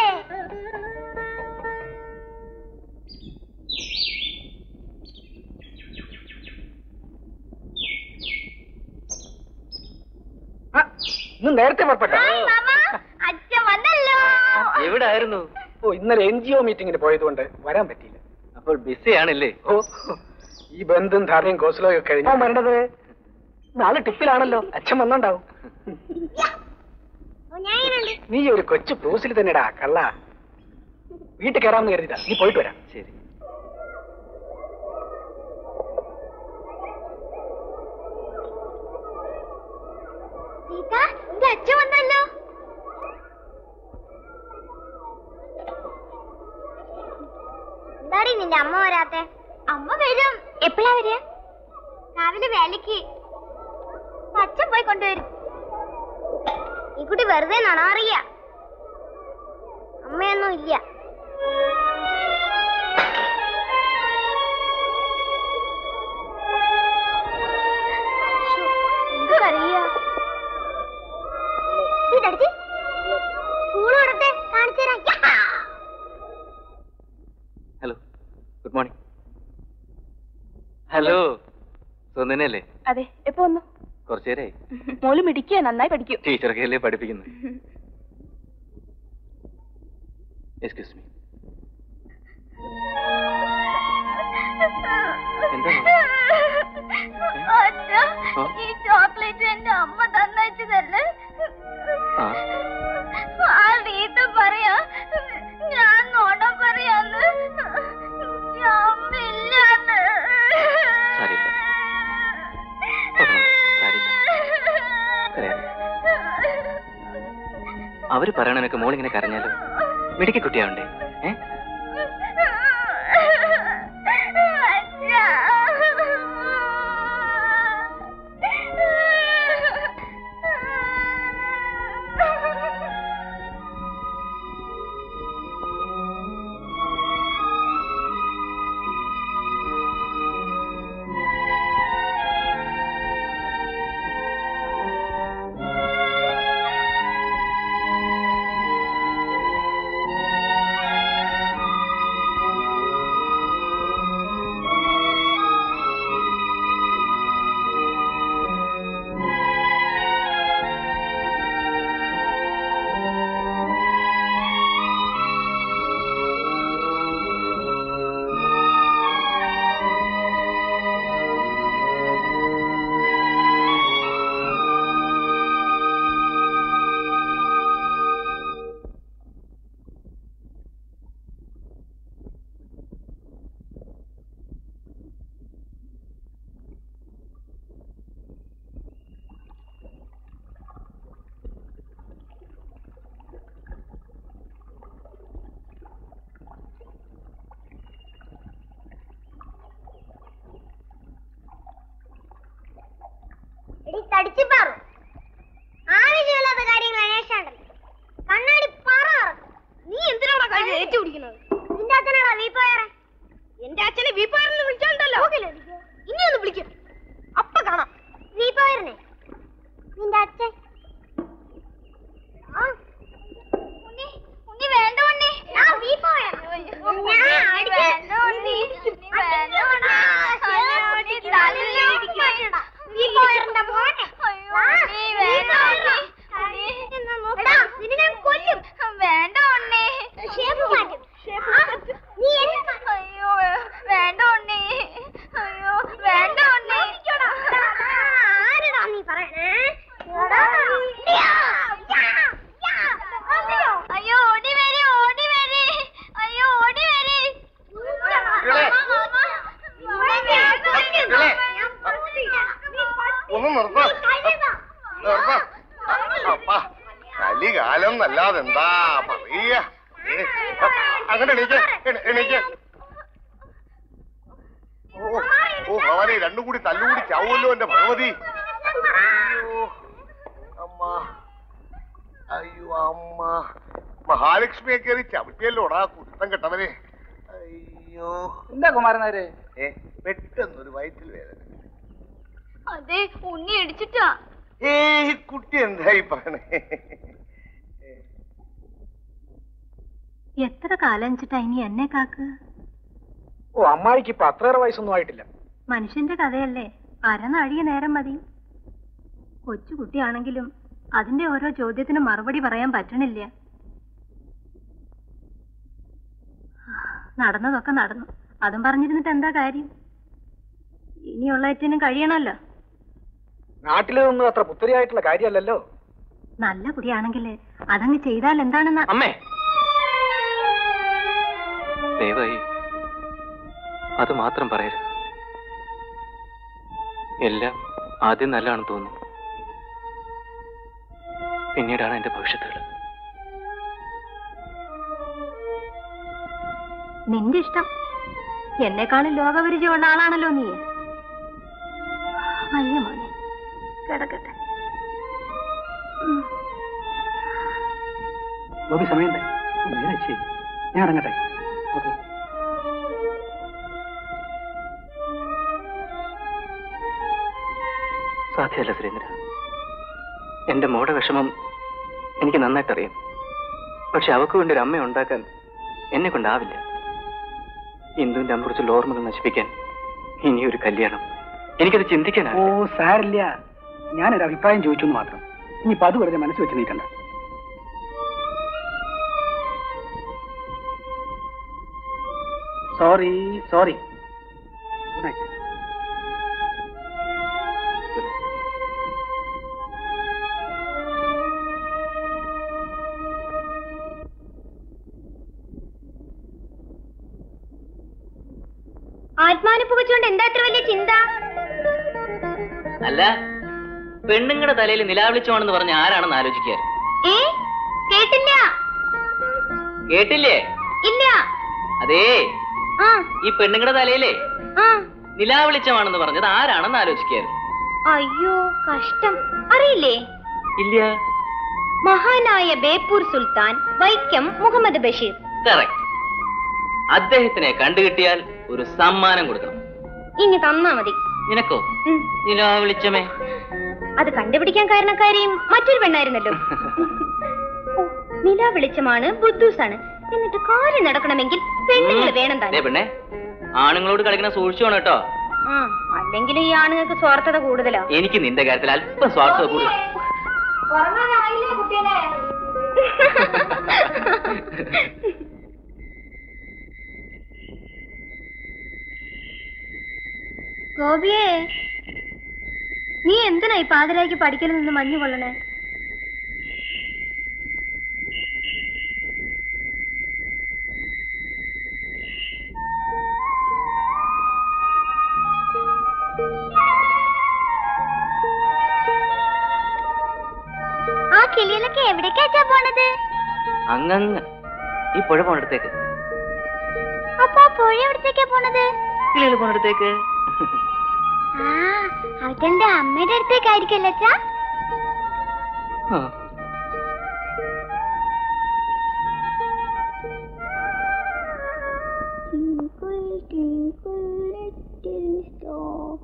ഇന്ന് നേരത്തെ പുറപ്പെട്ട ഹായ് മാമ അച്ഛൻ വന്നല്ലോ എവിടായിരുന്നു ഓ ഇന്നലെ എൻ ജി ഒ മീറ്റിംഗിന് പോയതുകൊണ്ട് വരാൻ പറ്റിയില്ല അപ്പോൾ ബിസിയാണല്ലേ ഓ ഈ ബന്ധും ധാരയും കോസലോയും ഒക്കെ കഴിഞ്ഞു വരേണ്ടത് നാളെ ടിപ്പിലാണല്ലോ അച്ഛൻ വന്നോണ്ടാവും ഓ, ഞാൻ ഇങ്ങനെയുണ്ട്. നീ ഒരു കൊച്ചു ബ്രൂസിൽ തന്നെടാ കള്ള വീട്ടിൽ കയറാമെന്ന് കരുതിട്ടാ നീ പോയിട്ട് വരാം ശരി സീത എന്റെ അച്ഛൻ വന്നല്ലോ എന്താടി നിന്റെ അമ്മ വരാത്തെ അമ്മ വരും എപ്പോഴാ വരിക രാവിലെ വേലക്ക് അച്ഛൻ പോയി കൊണ്ടുവരും ഈ കുട്ടി വെറുതെ നണാറിയ അമ്മയൊന്നും ഇല്ല സ്കൂൾ കൊടുത്തേ കാണിച്ചു തരാം ഹലോ ഗുഡ് മോർണിംഗ് ഹലോ സുന്ദനല്ലേ അതെ എപ്പോ വന്നു കുറച്ചു നേരമായി മോള് മിടിക്കുക നന്നായി പഠിക്കൂ ടീച്ചറൊക്കെ അല്ലേ പഠിപ്പിക്കുന്നത് എക്സ്ക്യൂസ് മീ അച്ഛാ, ആ? ഈ ചോക്ലേറ്റ് എന്റെ അമ്മ തന്നയച്ചതല്ലേ ആ ആ റീത്ത പറയാ ഞാൻ നോണ പറയാന്ന് എനിക്ക് അമ്മയില്ലാന്ന് സാരിയില്ല സാരിയില്ല കരയാതെ. അവര് പറയണനൊക്കെ മോളിങ്ങനെ കരഞ്ഞാലോ മിടുക്കി കുട്ടിയാവണ്ടേ ഏ എടി തടിച്ചിപ്പാറു ആവശ്യമില്ലാത്ത കാര്യങ്ങൾ അന്വേഷിച്ചാണ്ടല്ലോ കണ്ണാടി പറ നീ എന്തിനാണ് കഴിഞ്ഞ ഏറ്റു പിടിക്കുന്നത് നിന്റെ അച്ഛനാണോ വീപ്പയറെ എന്റെ അച്ഛനെ വീപ്പയറെന്ന് വിളിച്ചോണ്ടല്ലോ ഇനി ഒന്ന് വിളിക്കും അപ്പ കാണാം വീപ്പയറിനെ നിന്റെ അച്ഛൻ ആ. ഉണ്ണി, ഉണ്ണി വേണ്ട ഉണ്ണി. ആ, വീപ്പയർ. ഞാൻ അടിക്കാം. അടിക്കണോ? ശരി, തലയിൽ ഇടിക്കും. വീപ്പയറിന്റെ മോനെ. വാ, വീപ്പയർ. എടാ, നിന്നെ ഞാൻ കൊല്ലും. വേണ്ട ഉണ്ണി ഷേപ്പ് മാറ്റും. ആ, നീ എന്നെ മാറ്റും. അയ്യോ വേണ്ട ഉണ്ണി അയ്യോ വേണ്ട ഉണ്ണി ആരെടാ നീ പറയണേ? എടാ, യാ, യാ, യാ. അതെയോ? അയ്യോ ഓടി വരി ഓടി വരി അയ്യോ ഓടി വരി കുട്ടികളെ. കുട്ടികളെ. ഒന്ന് നിർത്താം നിർത്താം അപ്പാ കലികാലം എന്നല്ലാതെ എന്താ പറയ അങ്ങനെ എണീക്ക് എണീ- എണീക്ക് ഓ ഓ ഭവാനെ രണ്ടും കൂടി തല്ലുകൂടി ചാവുമല്ലോ എന്റെ ഭഗവതി അയ്യോ അമ്മ അയ്യോ അമ്മ മഹാലക്ഷ്മിയെ കയറി ചവിട്ടിയല്ലോടാ കുരുത്തം കെട്ടവനെ അയ്യോ എന്താ കുമാരനാര് ഏ പെട്ടെന്നൊരു വയറ്റിൽ വേദന അതെ ഉണ്ണി ഇടിച്ചിട്ടാ ഏയ് കുട്ടി എന്തായി പറയണേ എത്ര കാലം വെച്ചിട്ടാ ഇനി എന്നെ കാക്കുക ഓ അമ്മായിക്ക് ഇപ്പൊ അത്രയേറെ വയസ്സൊന്നും ആയിട്ടില്ല മനുഷ്യന്റെ കഥയല്ലേ അരനഴിയ നേരം മതി കൊച്ചുകുട്ടിയാണെങ്കിലും അതിന്റെ ഓരോ ചോദ്യത്തിന് മറുപടി പറയാൻ പറ്റണില്ല നടന്നതൊക്കെ നടന്നു അതും പറഞ്ഞിരുന്നിട്ട് എന്താ കാര്യം ഇനിയുള്ള ഏറ്റിനും കഴിയണമല്ലോ നാട്ടിലൊന്നും അത്ര പുത്തരിയായിട്ടുള്ള കാര്യമല്ലല്ലോ നല്ല കുടിയാണെങ്കിൽ അതങ്ങ് ചെയ്താൽ എന്താണെന്ന് അമ്മേ ദയവായി അത് മാത്രം പറയരുത് എല്ലാം ആദ്യം നല്ലതാണെന്ന് തോന്നുന്നു പിന്നീടാണ് എന്റെ ഭവിഷ്യത്തുകൾ നിന്റെ ഇഷ്ടം എന്നെക്കാളും ലോകപരിചയമുള്ള ആളാണല്ലോ നീ വയ്യ മോനെ കിടക്കട്ടെ ഉം. നോക്കി സമയം നേരെ ശരി ഞാൻ ഇറങ്ങട്ടെ ഓക്കെ സാധ്യമല്ല സുരേന്ദ്ര എന്റെ മോടെ വിഷമം എനിക്ക് നന്നായിട്ടറിയാം പക്ഷെ അവക്ക് വേണ്ടി ഒരു അമ്മ ഉണ്ടാക്കാൻ എന്നെ കൊണ്ടാവില്ല ഇന്ദുവിന്റെ അമ്മക്കുറിച്ചുള്ള ഓർമ്മകൾ നശിപ്പിക്കാൻ ഇനിയൊരു കല്യാണം എനിക്കത് ഓ ചിന്തിക്കാനാണ് സാരില്ല ഞാനൊരു അഭിപ്രായം ചോദിച്ചു എന്ന് മാത്രം ഇനിയിപ്പോ അത് വെറുതെ മനസ്സ് വെച്ച് നീക്കണ്ട സോറി സോറി ഗുഡ് നൈറ്റ് ആത്മാവിനെ വെച്ചുകൊണ്ട് എന്താ ഇത്ര വലിയ ചിന്ത അല്ല പെണ്ണുങ്ങളുടെ തലയിൽ നിലാവിളിച്ചോണെന്ന് പറഞ്ഞ ആരാണെന്ന് ആലോചിക്കാറ് ഏ കേട്ടില്ല കേട്ടില്ലേ ഇല്ല അതേ ആ ഈ പെണ്ണുങ്ങളുടെ തലയിലേ ആ നിലാവിളിച്ചമാണെന്ന് പറഞ്ഞത് ആരാണെന്ന് ആലോചിക്കാറ് അയ്യോ കഷ്ടം അറിയില്ലേ ഇല്ല മഹാനായ ബേപ്പൂർ സുൽത്താൻ വൈക്കം മുഹമ്മദ് ബഷീർ കറക്റ്റ് അദ്ദേഹത്തിനെ കണ്ടുകിട്ടിയാൽ ഒരു സമ്മാനം കൊടുക്കണം ഇനി തന്നാ മതി നിനക്കോ ഉം. നിലാവിളിച്ചമേ അത് കണ്ടുപിടിക്കാൻ കാരണക്കാരിയും മറ്റൊരു പെണ്ണായിരുന്നല്ലോ ഓ, നില വെളിച്ചമാണ് ബുദ്ധൂസാണ് എന്നിട്ട് കാര്യം നടക്കണമെങ്കിൽ പെണ്ണുങ്ങൾ വേണം ദേ താൻ പെണ്ണെ ആണുങ്ങളോട് കളിക്കുന്ന സൂക്ഷിച്ചു വേണം കേട്ടോ ആ അല്ലെങ്കിൽ ഈ ആണുങ്ങൾക്ക് സ്വാർത്ഥത കൂടുതലാ എനിക്ക് നിന്റെ കാര്യത്തിൽ അല്പം സ്വാർത്ഥത കൂടുതൽ ഗോപിയേ നീ എന്തിനാ ഈ പാതിരാക്കി പഠിക്കലിൽ നിന്ന് മഞ്ഞു കൊള്ളണേ ആ കിളികളൊക്കെ എവിടേക്കാച്ചാ പോണത് അങ്ങങ്ങ് ഈ പുഴ പോണടുത്തേക്ക് അപ്പൊ ആ പുഴ എവിടത്തേക്കാ പോണത് കിളികൾ പോണടുത്തേക്ക് ആ അവറ്റെന്റെ അമ്മയുടെ അടുത്തേക്കായിരിക്കല്ലോ അച്ഛാ ആ. Twinkle, twinkle, little star.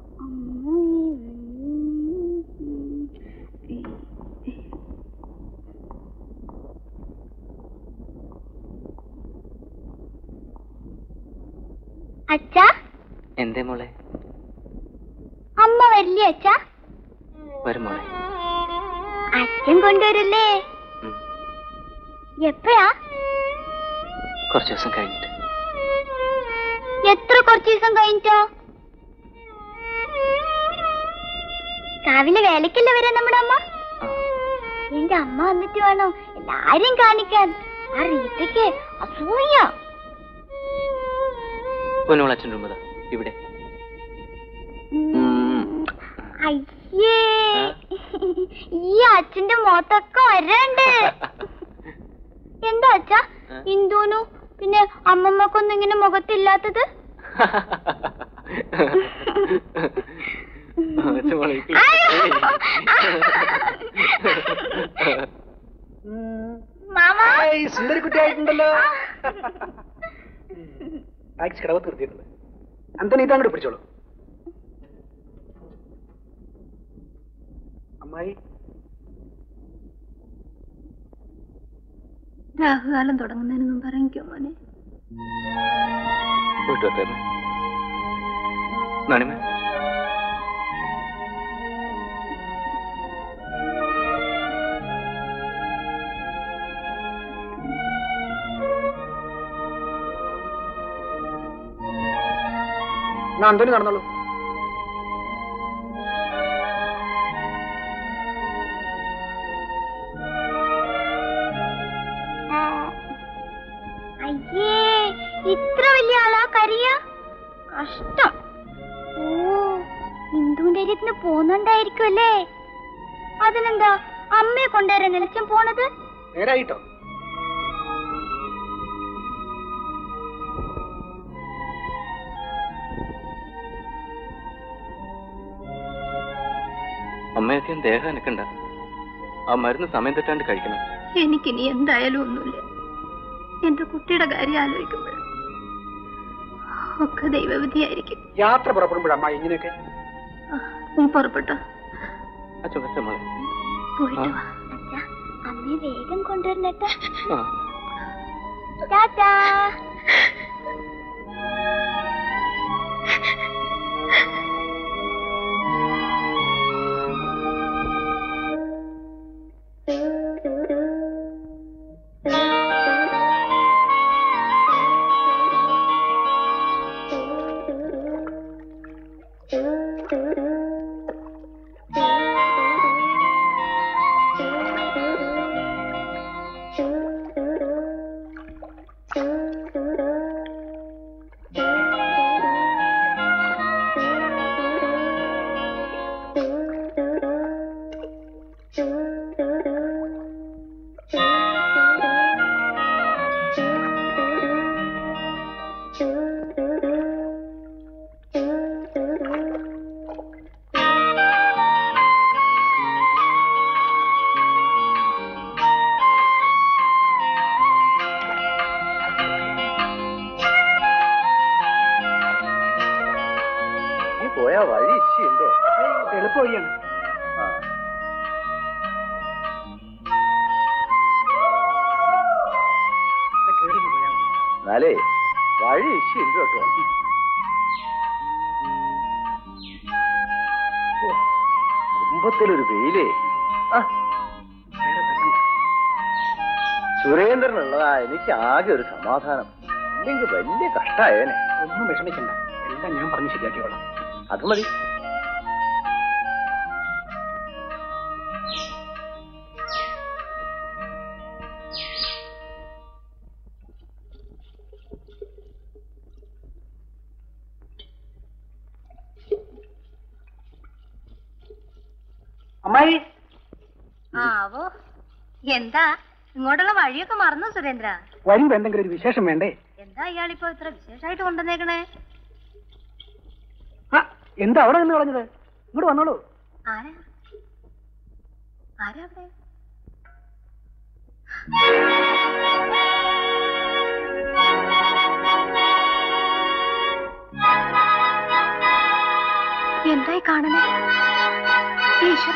അച്ഛാ എന്തേ മോളെ അമ്മ വരില്ലേ അച്ഛാ വരും മോളെ അച്ഛൻ കൊണ്ടുവരില്ലേ ഉം. എപ്പോഴാ കുറച്ച് ദിവസം കഴിഞ്ഞിട്ട് എത്ര കുറച്ച് ദിവസം കഴിഞ്ഞോ രാവിലെ വേലക്കല്ലേ വരാ നമ്മുടെ അമ്മ ആ. എന്റെ അമ്മ വന്നിട്ട് വേണോ എല്ലാരും കാണിക്കാൻ ആ റീത്തയ്ക്ക് അസൂയ പൊന്നോൾ അച്ഛൻ രൂപത ഇവിടെ ഉം. അയ്യേ ആ? ഈ അച്ഛന്റെ മുഖത്തൊക്കെ വരണ്ട് എന്താ അച്ഛാ ആ? ഇന്ദുനു പിന്നെ അമ്മമ്മക്കൊന്നും ഇങ്ങനെ മുഖത്തില്ലാത്തത് അച്ഛൻ മോളെ ഈ അയ്യോ. മാമ സുന്ദരി കുട്ടിയായിട്ടുണ്ടല്ലോ ടാക്സി കടവ് നിർത്തിയിട്ടുണ്ട് അന്തനി ഇതങ്ങോട്ട് പിടിച്ചോളൂ അമ്മായി രാഹുകാലം തുടങ്ങുന്നതിന് മുമ്പ് ഇറങ്ങിക്കോ മോനെ പോയിട്ട് വരട്ടെ അമ്മേ. നാണിമേ എന്നാ അന്തനി നടന്നോളൂ അയ്യേ ഇത്ര വലിയ ആളാ കരിയ കഷ്ടം ഓ ഇന്ദുവിന്റെ അരിയത്തിന് പോന്നുണ്ടായിരിക്കും അല്ലേ അതിനെന്താ അമ്മയെ കൊണ്ടുവരാൻ നിലച്ചം പോണത് നേരായിട്ടോ അമ്മയധികം ദേഹം എനക്കണ്ട ആ മരുന്ന് സമയം തെറ്റാണ്ട് കഴിക്കണം എനിക്കിനി എന്തായാലും ഒന്നുമില്ല എന്റെ കുട്ടിയുടെ കാര്യം ആലോചിക്കുമ്പോൾ ഒക്കെ ദൈവവിധിയായിരിക്കും യാത്ര പുറപ്പെടുമ്പോഴാ അമ്മ ഇങ്ങനെയൊക്കെ ആ, നീ പുറപ്പെട്ടോ അച്ഛൻ അച്ഛൻ മോളെ പോയിട്ട് വാ അച്ഛാ അമ്മയെ വേഗം കൊണ്ടുവരണേട്ടാ ആ ടാറ്റാ നീ പോയാ വഴി ഇച്ചിയുണ്ടോ എളുപ്പമാണ് ആ എന്നാലേ വഴി ഇച്ചിയുണ്ട് കേട്ടോ ഓ, കുടുംബത്തിലൊരു വെയിലേ ആ സുരേന്ദ്രനുള്ളതാ എനിക്ക് ആകെ ഒരു സമാധാനം ഇല്ലെങ്കിൽ വലിയ കഷ്ടായേനെ ഒന്നും വിഷമിക്കണ്ട എല്ലാം ഞാൻ പറഞ്ഞ് ശരിയാക്കിയോളാം അത് മതി അമ്മായി ആവോ എന്താ ഇങ്ങോട്ടുള്ള വഴിയൊക്കെ മറന്നു സുരേന്ദ്ര വരുമ്പോ എന്തെങ്കിലും ഒരു വിശേഷം വേണ്ടേ എന്താ ഇയാളിപ്പോ ഇത്ര വിശേഷമായിട്ട് കൊണ്ടുവന്നേക്കണേ ആ എന്താ അവിടെ നിന്ന് കളഞ്ഞത് ഇങ്ങോട്ട് വന്നോളൂ ആരാ ആരാ അവിടെ എന്തായി കാണണേ ഈശ്വര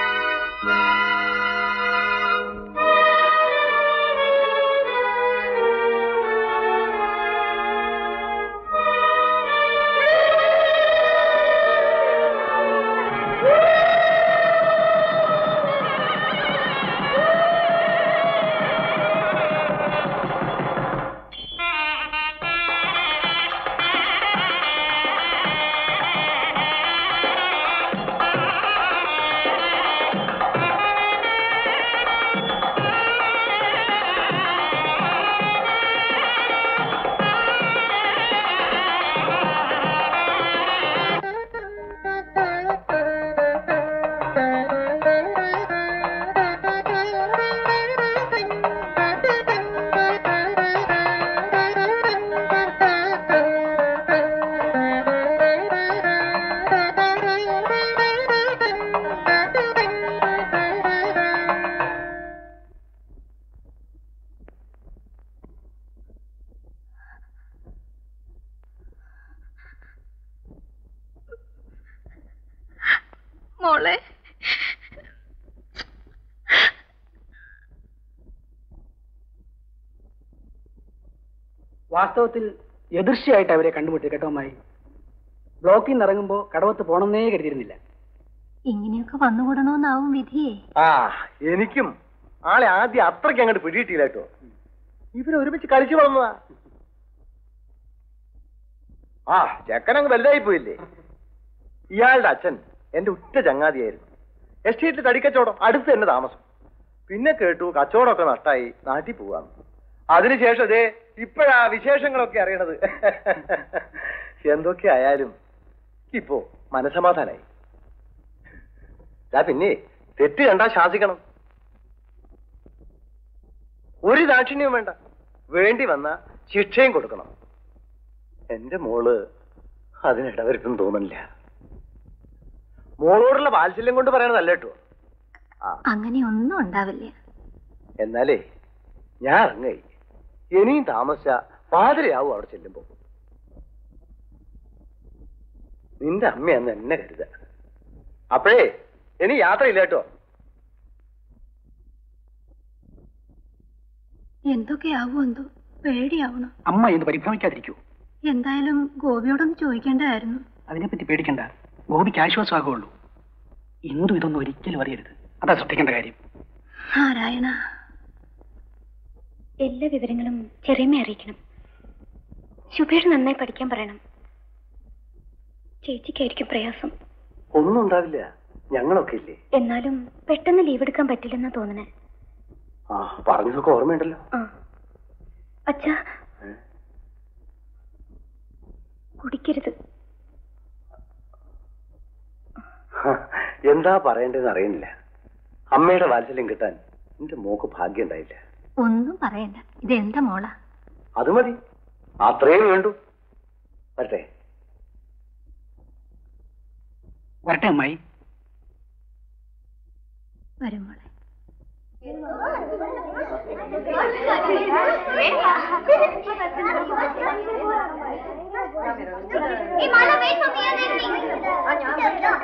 മോളെ വാസ്തവത്തിൽ എതിർച്ചയായിട്ട് അവരെ കണ്ടുമുട്ടി കേട്ടോ അമ്മായി ബ്ലോക്കിൽ നിന്ന് ഇറങ്ങുമ്പോ കടവത്ത് പോണമെന്നേ കരുതിയിരുന്നില്ല ഇങ്ങനെയൊക്കെ വന്നുകൂടണോന്നാവും വിധിയേ ആ എനിക്കും ആളെ ആദ്യം അത്രയ്ക്ക് അങ്ങോട്ട് പിടിയിട്ടില്ല കേട്ടോ ഇവര് ഒരുമിച്ച് കളിച്ചു വളർന്നതാ ആ ചെക്കനങ്ങ് വലുതായി പോയില്ലേ ഇയാളുടെ അച്ഛൻ എന്റെ ഉറ്റ ചങ്ങാതിയായിരുന്നു എസ്റ്റേറ്റിൽ തടിക്കച്ചവടം അടുത്ത് തന്നെ താമസം പിന്നെ കേട്ടു കച്ചവടമൊക്കെ നഷ്ടായി നാട്ടിൽ പോവാന്ന് അതിനുശേഷം അതേ ഇപ്പോഴാ വിശേഷങ്ങളൊക്കെ അറിയണത് എന്തൊക്കെ ആയാലും ഇപ്പോ മനസമാധാനായി ദാ പിന്നെ തെറ്റ് കണ്ടാ ശാസിക്കണം ഒരു ദാക്ഷിണ്യവും വേണ്ട വേണ്ടി വന്ന ശിക്ഷയും കൊടുക്കണം എന്റെ മോള് അതിനിടവരുത്തും തോന്നുന്നില്ല മോളോടുള്ള വാത്സല്യം കൊണ്ട് പറയണതല്ല കേട്ടോ ആ അങ്ങനെ ഒന്നും ഉണ്ടാവില്ല എന്നാലേ ഞാൻ ഇറങ്ങായി ഇനിയും താമസിച്ച പാതിരയാവും അവിടെ ചെല്ലുമ്പോ നിന്റെ അമ്മയെന്ന് എന്നെ കരുത അപ്പോഴേ ഇനി യാത്രയില്ല കേട്ടോ എന്തൊക്കെയാവോ എന്തോ പേടിയാവണം അമ്മ എന്ന് പരിഭ്രമിക്കാതിരിക്കൂ എന്തായാലും ഗോപിയോടൊന്ന് ചോദിക്കേണ്ടതായിരുന്നു അതിനെപ്പറ്റി പേടിക്കണ്ട ഗോപിക്ക് ആശ്വാസമാകുള്ളൂ എന്തു ഇതൊന്നും ഒരിക്കലും അറിയരുത് അതാ ശ്രദ്ധിക്കേണ്ട കാര്യം നാരായണ എല്ലാ വിവരങ്ങളും ചെറിയമ്മ അറിയിക്കണം ശുഭേഷ് നന്നായി പഠിക്കാൻ പറയണം ചേച്ചിക്കായിരിക്കും പ്രയാസം ഒന്നും ഉണ്ടാവില്ല ഞങ്ങളൊക്കെ ഇല്ലേ എന്നാലും പെട്ടെന്ന് ലീവ് എടുക്കാൻ പറ്റില്ലെന്നാ തോന്നണേ ആ പറഞ്ഞതൊക്കെ ഓർമ്മയുണ്ടല്ലോ ആ അച്ഛാ ഏ? കുടിക്കരുത് ഹ, എന്താ പറയേണ്ടതെന്ന് അറിയുന്നില്ല അമ്മയുടെ വാത്സല്യം കിട്ടാൻ എന്റെ മോക്ക് ഭാഗ്യം ഉണ്ടായില്ല ഒന്നും പറയണ്ട ഇതെന്താ മോളാ അത് മതി അത്രയും വേണ്ടു വരട്ടെ വരട്ടെ അമ്മായി വരും മോളെ Hey, Mala, wait for me and then me.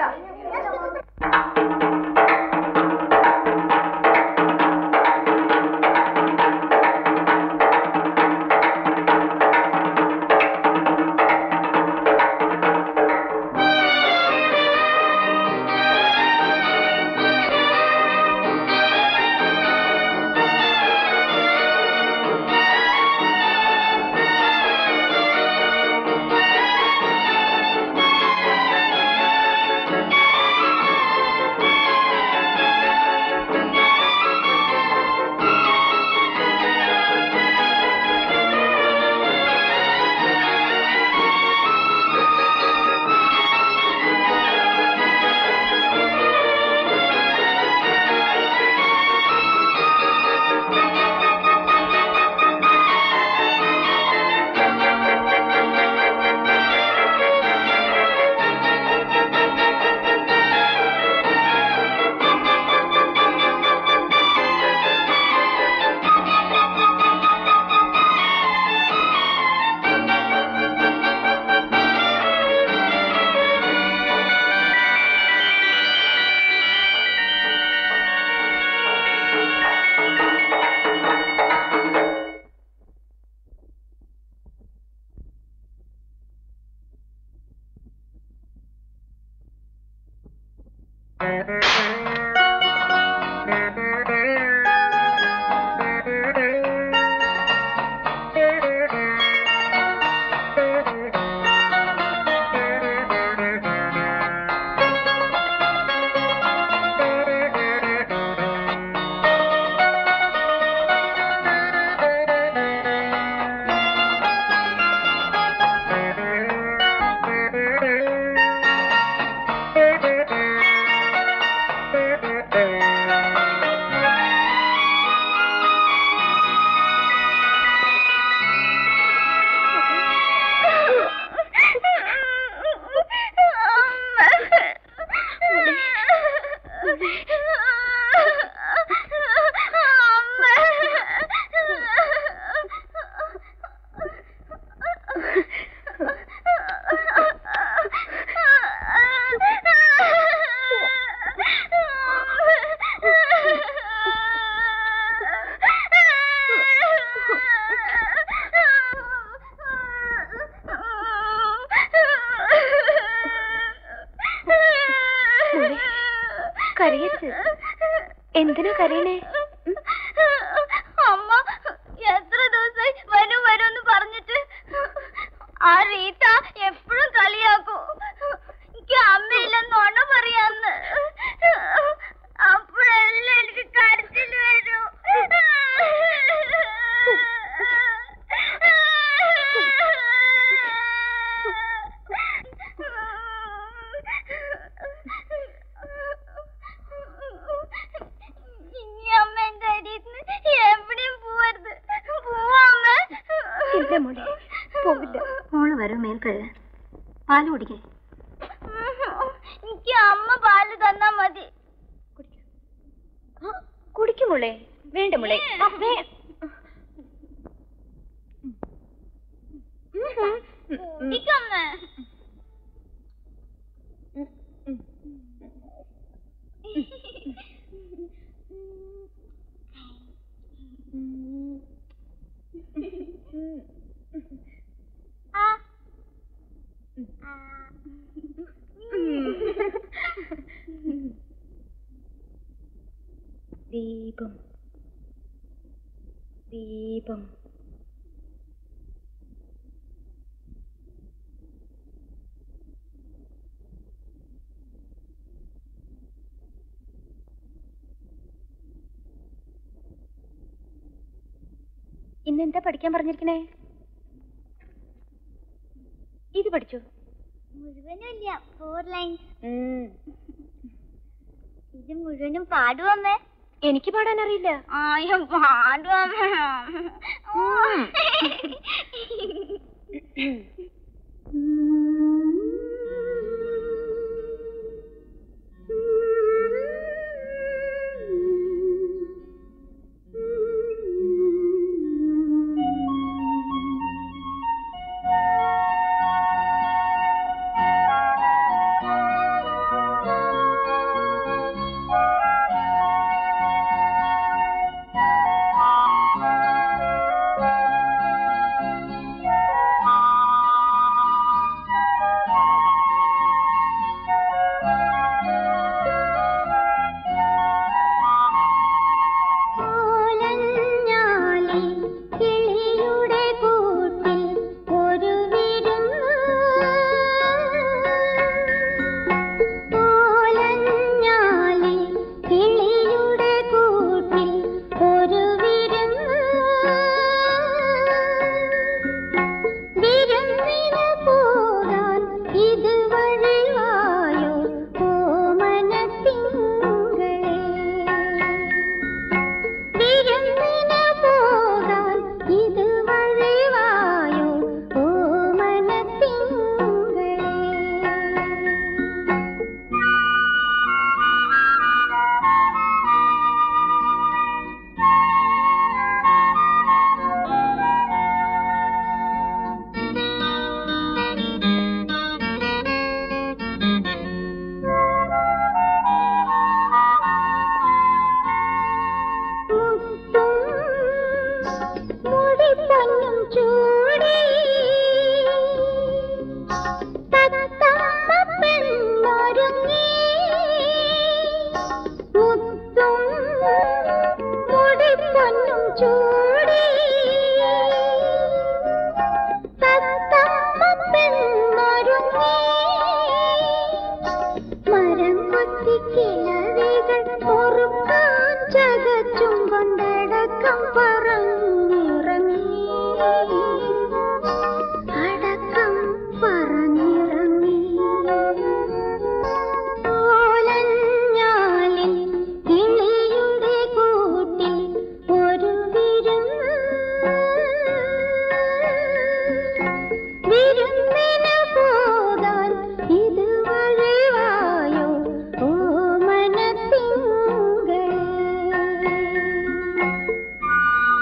കരയരുത് എന്തിനാ കരയണേ അമ്മ എത്ര ദിവസമായി വരും വരും എന്ന് പറഞ്ഞിട്ട് ആ റീത്ത എപ്പോഴും കളിയാക്കൂ എനിക്ക് അമ്മയില്ലെന്ന് ഉണ പറയാന്ന് അപ്പോഴെല്ലാം എനിക്ക് കരച്ചിൽ വരൂ ഇനി അമ്മ എന്റെ അടിയിൽ എവിടെയും പോവരുത് പോവാമ്മ ഇല്ല മോളെ പോകില്ല മോള് വരും മേൽക്കഴുകാൻ പാല് കുടിക്കേ എനിക്ക് അമ്മ പാല് തന്നാ മതി കുടിക്കും മോളെ വേണ്ട മോളെ ആ, വേ- ദീപം ഇന്നെന്താ പഠിക്കാൻ പറഞ്ഞിരിക്കണേ ഇത് പഠിച്ചോ മുഴുവനും ഇല്ല ഫോർ ലൈൻസ് ഇത് മുഴുവനും പാടുവമ്മേ എനിക്ക് പാടാൻ അറിയില്ല ആയോ പാടുവമ്മേ ഓലഞ്ഞാലി കിളിയുടെ കൂട്ടിൽ ഒരു വിരുന്ന് ഓലഞ്ഞാലി കിളിയുടെ കൂട്ടിൽ ഒരു വിരുന്ന് വിരുന്നിന് പോകാൻ ഇതുവഴി വായോ ഓമനത്തിങ്കളേ വിരുന്നിന് പോകാൻ ഇതുവഴി വായോ ഓമനത്തിങ്കളേ മുടിപ്പന്നും ചൂടി തത്തമ്മ പെണ്ണൊരുങ്ങി മുത്തും മുടിപ്പന്നും ചൂടി തത്തമ്മ പെണ്ണൊരുങ്ങി മരം കൊത്തി കിളവികൾ പൊറുക്കാൻ ചതച്ചും കൊണ്ടടക്കം പറന്നിറങ്ങി അടക്കം പറന്നിറങ്ങി ഓലഞ്ഞാലിൽ കിളിയുടെ കൂട്ടിൽ ഒരു വിരുന്ന് വിരുന്നിന് പോകാൻ ഇതുവഴി വായോ ഓമനത്തിങ്കളേ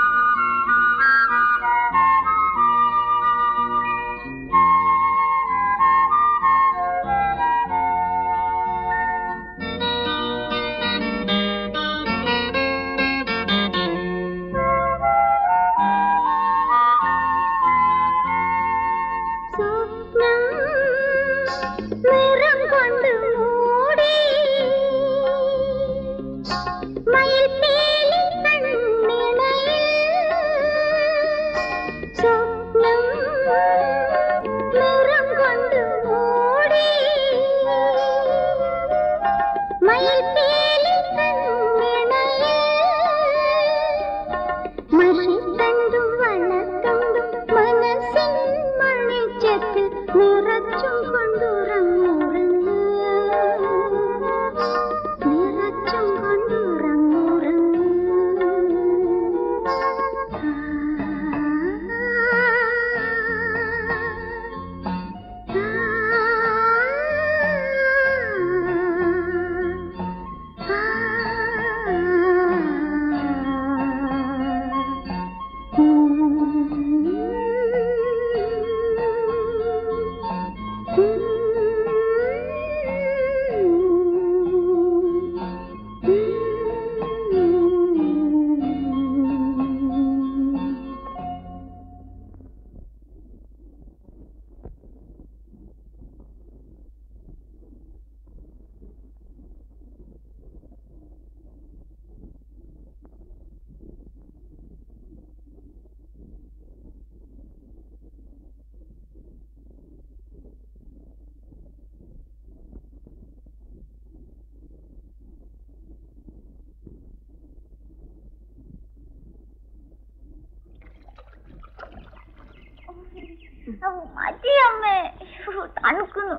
മതി അമ്മേ തണുക്കുന്നു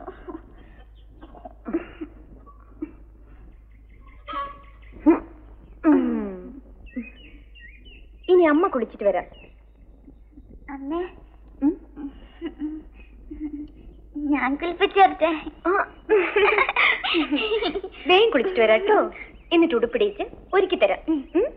ഇനി അമ്മ കുളിച്ചിട്ട് വരാം അമ്മേ ഞാൻ കുളിപ്പിച്ചേർത്തെ വേഗം കുളിച്ചിട്ട് വരാം കേട്ടോ എന്നിട്ട് ഉടുപ്പിടിച്ച് ഒരുക്കി തരാം ഉം?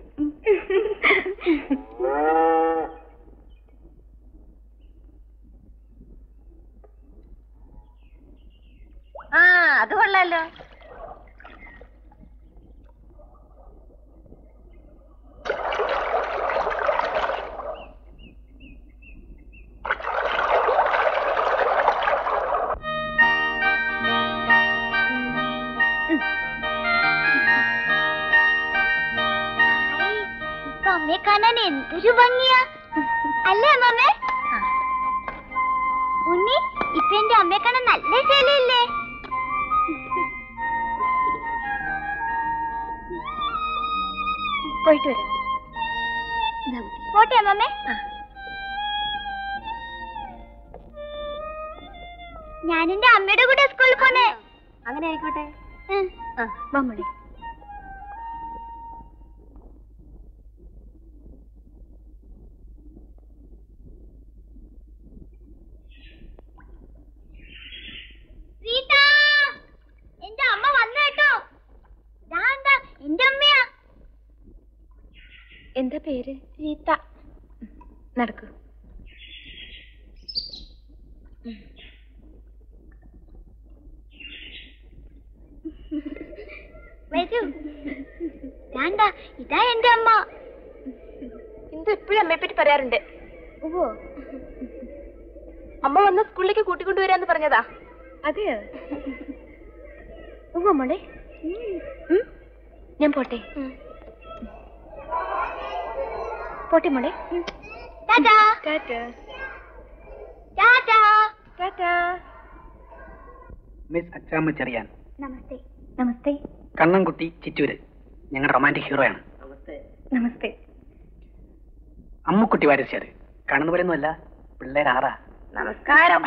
ആ അത് കൊള്ളാലോ ഇപ്പൊ അമ്മയെ കാണാൻ എന്തൊരു ഭംഗിയാ അല്ലേ അമ്മമ്മേ ഉണ്ണി ഇപ്പൊ എന്റെ അമ്മയെ കാണാൻ നല്ല ശൈലിയല്ലേ പോയിട്ട് വരാം പോട്ടെ അമ്മമ്മേ ഞാൻ എന്റെ അമ്മയുടെ കൂടെ സ്കൂളിൽ പോണേ അങ്ങനെ ആയിക്കോട്ടെ ഉം. ആ മമ്മളി റീത്ത എന്റെ അമ്മ വന്നു കേട്ടോ ദാ എന്താ എന്റെ അമ്മയാ എന്താ പേര് റീത്ത നടക്കൂ വരൂ വേണ്ട ഇതാ എന്റെ അമ്മ ഇന്ദു എപ്പോഴും അമ്മയെ പറ്റി പറയാറുണ്ട് ഓ അമ്മ വന്ന സ്കൂളിലേക്ക് കൂട്ടിക്കൊണ്ടുവരാന്ന് പറഞ്ഞതാ അതെയോ ഉവ്വ മോളെ ഉം? ഞാൻ പോട്ടെ പോട്ടെ മോളെ tata tata tata tata miss Achamma Cherian നമസ്തേ നമസ്തേ കണ്ണൻകുട്ടി ചിറ്റൂര് ഞങ്ങളുടെ റൊമാൻറ്റിക് ഹീറോയാണ് നമസ്തേ അമ്മുക്കുട്ടി വാരസ്യാര് കാണുന്ന പോലെയൊന്നുമല്ല പിള്ളേർ ആറാ നമസ്കാരം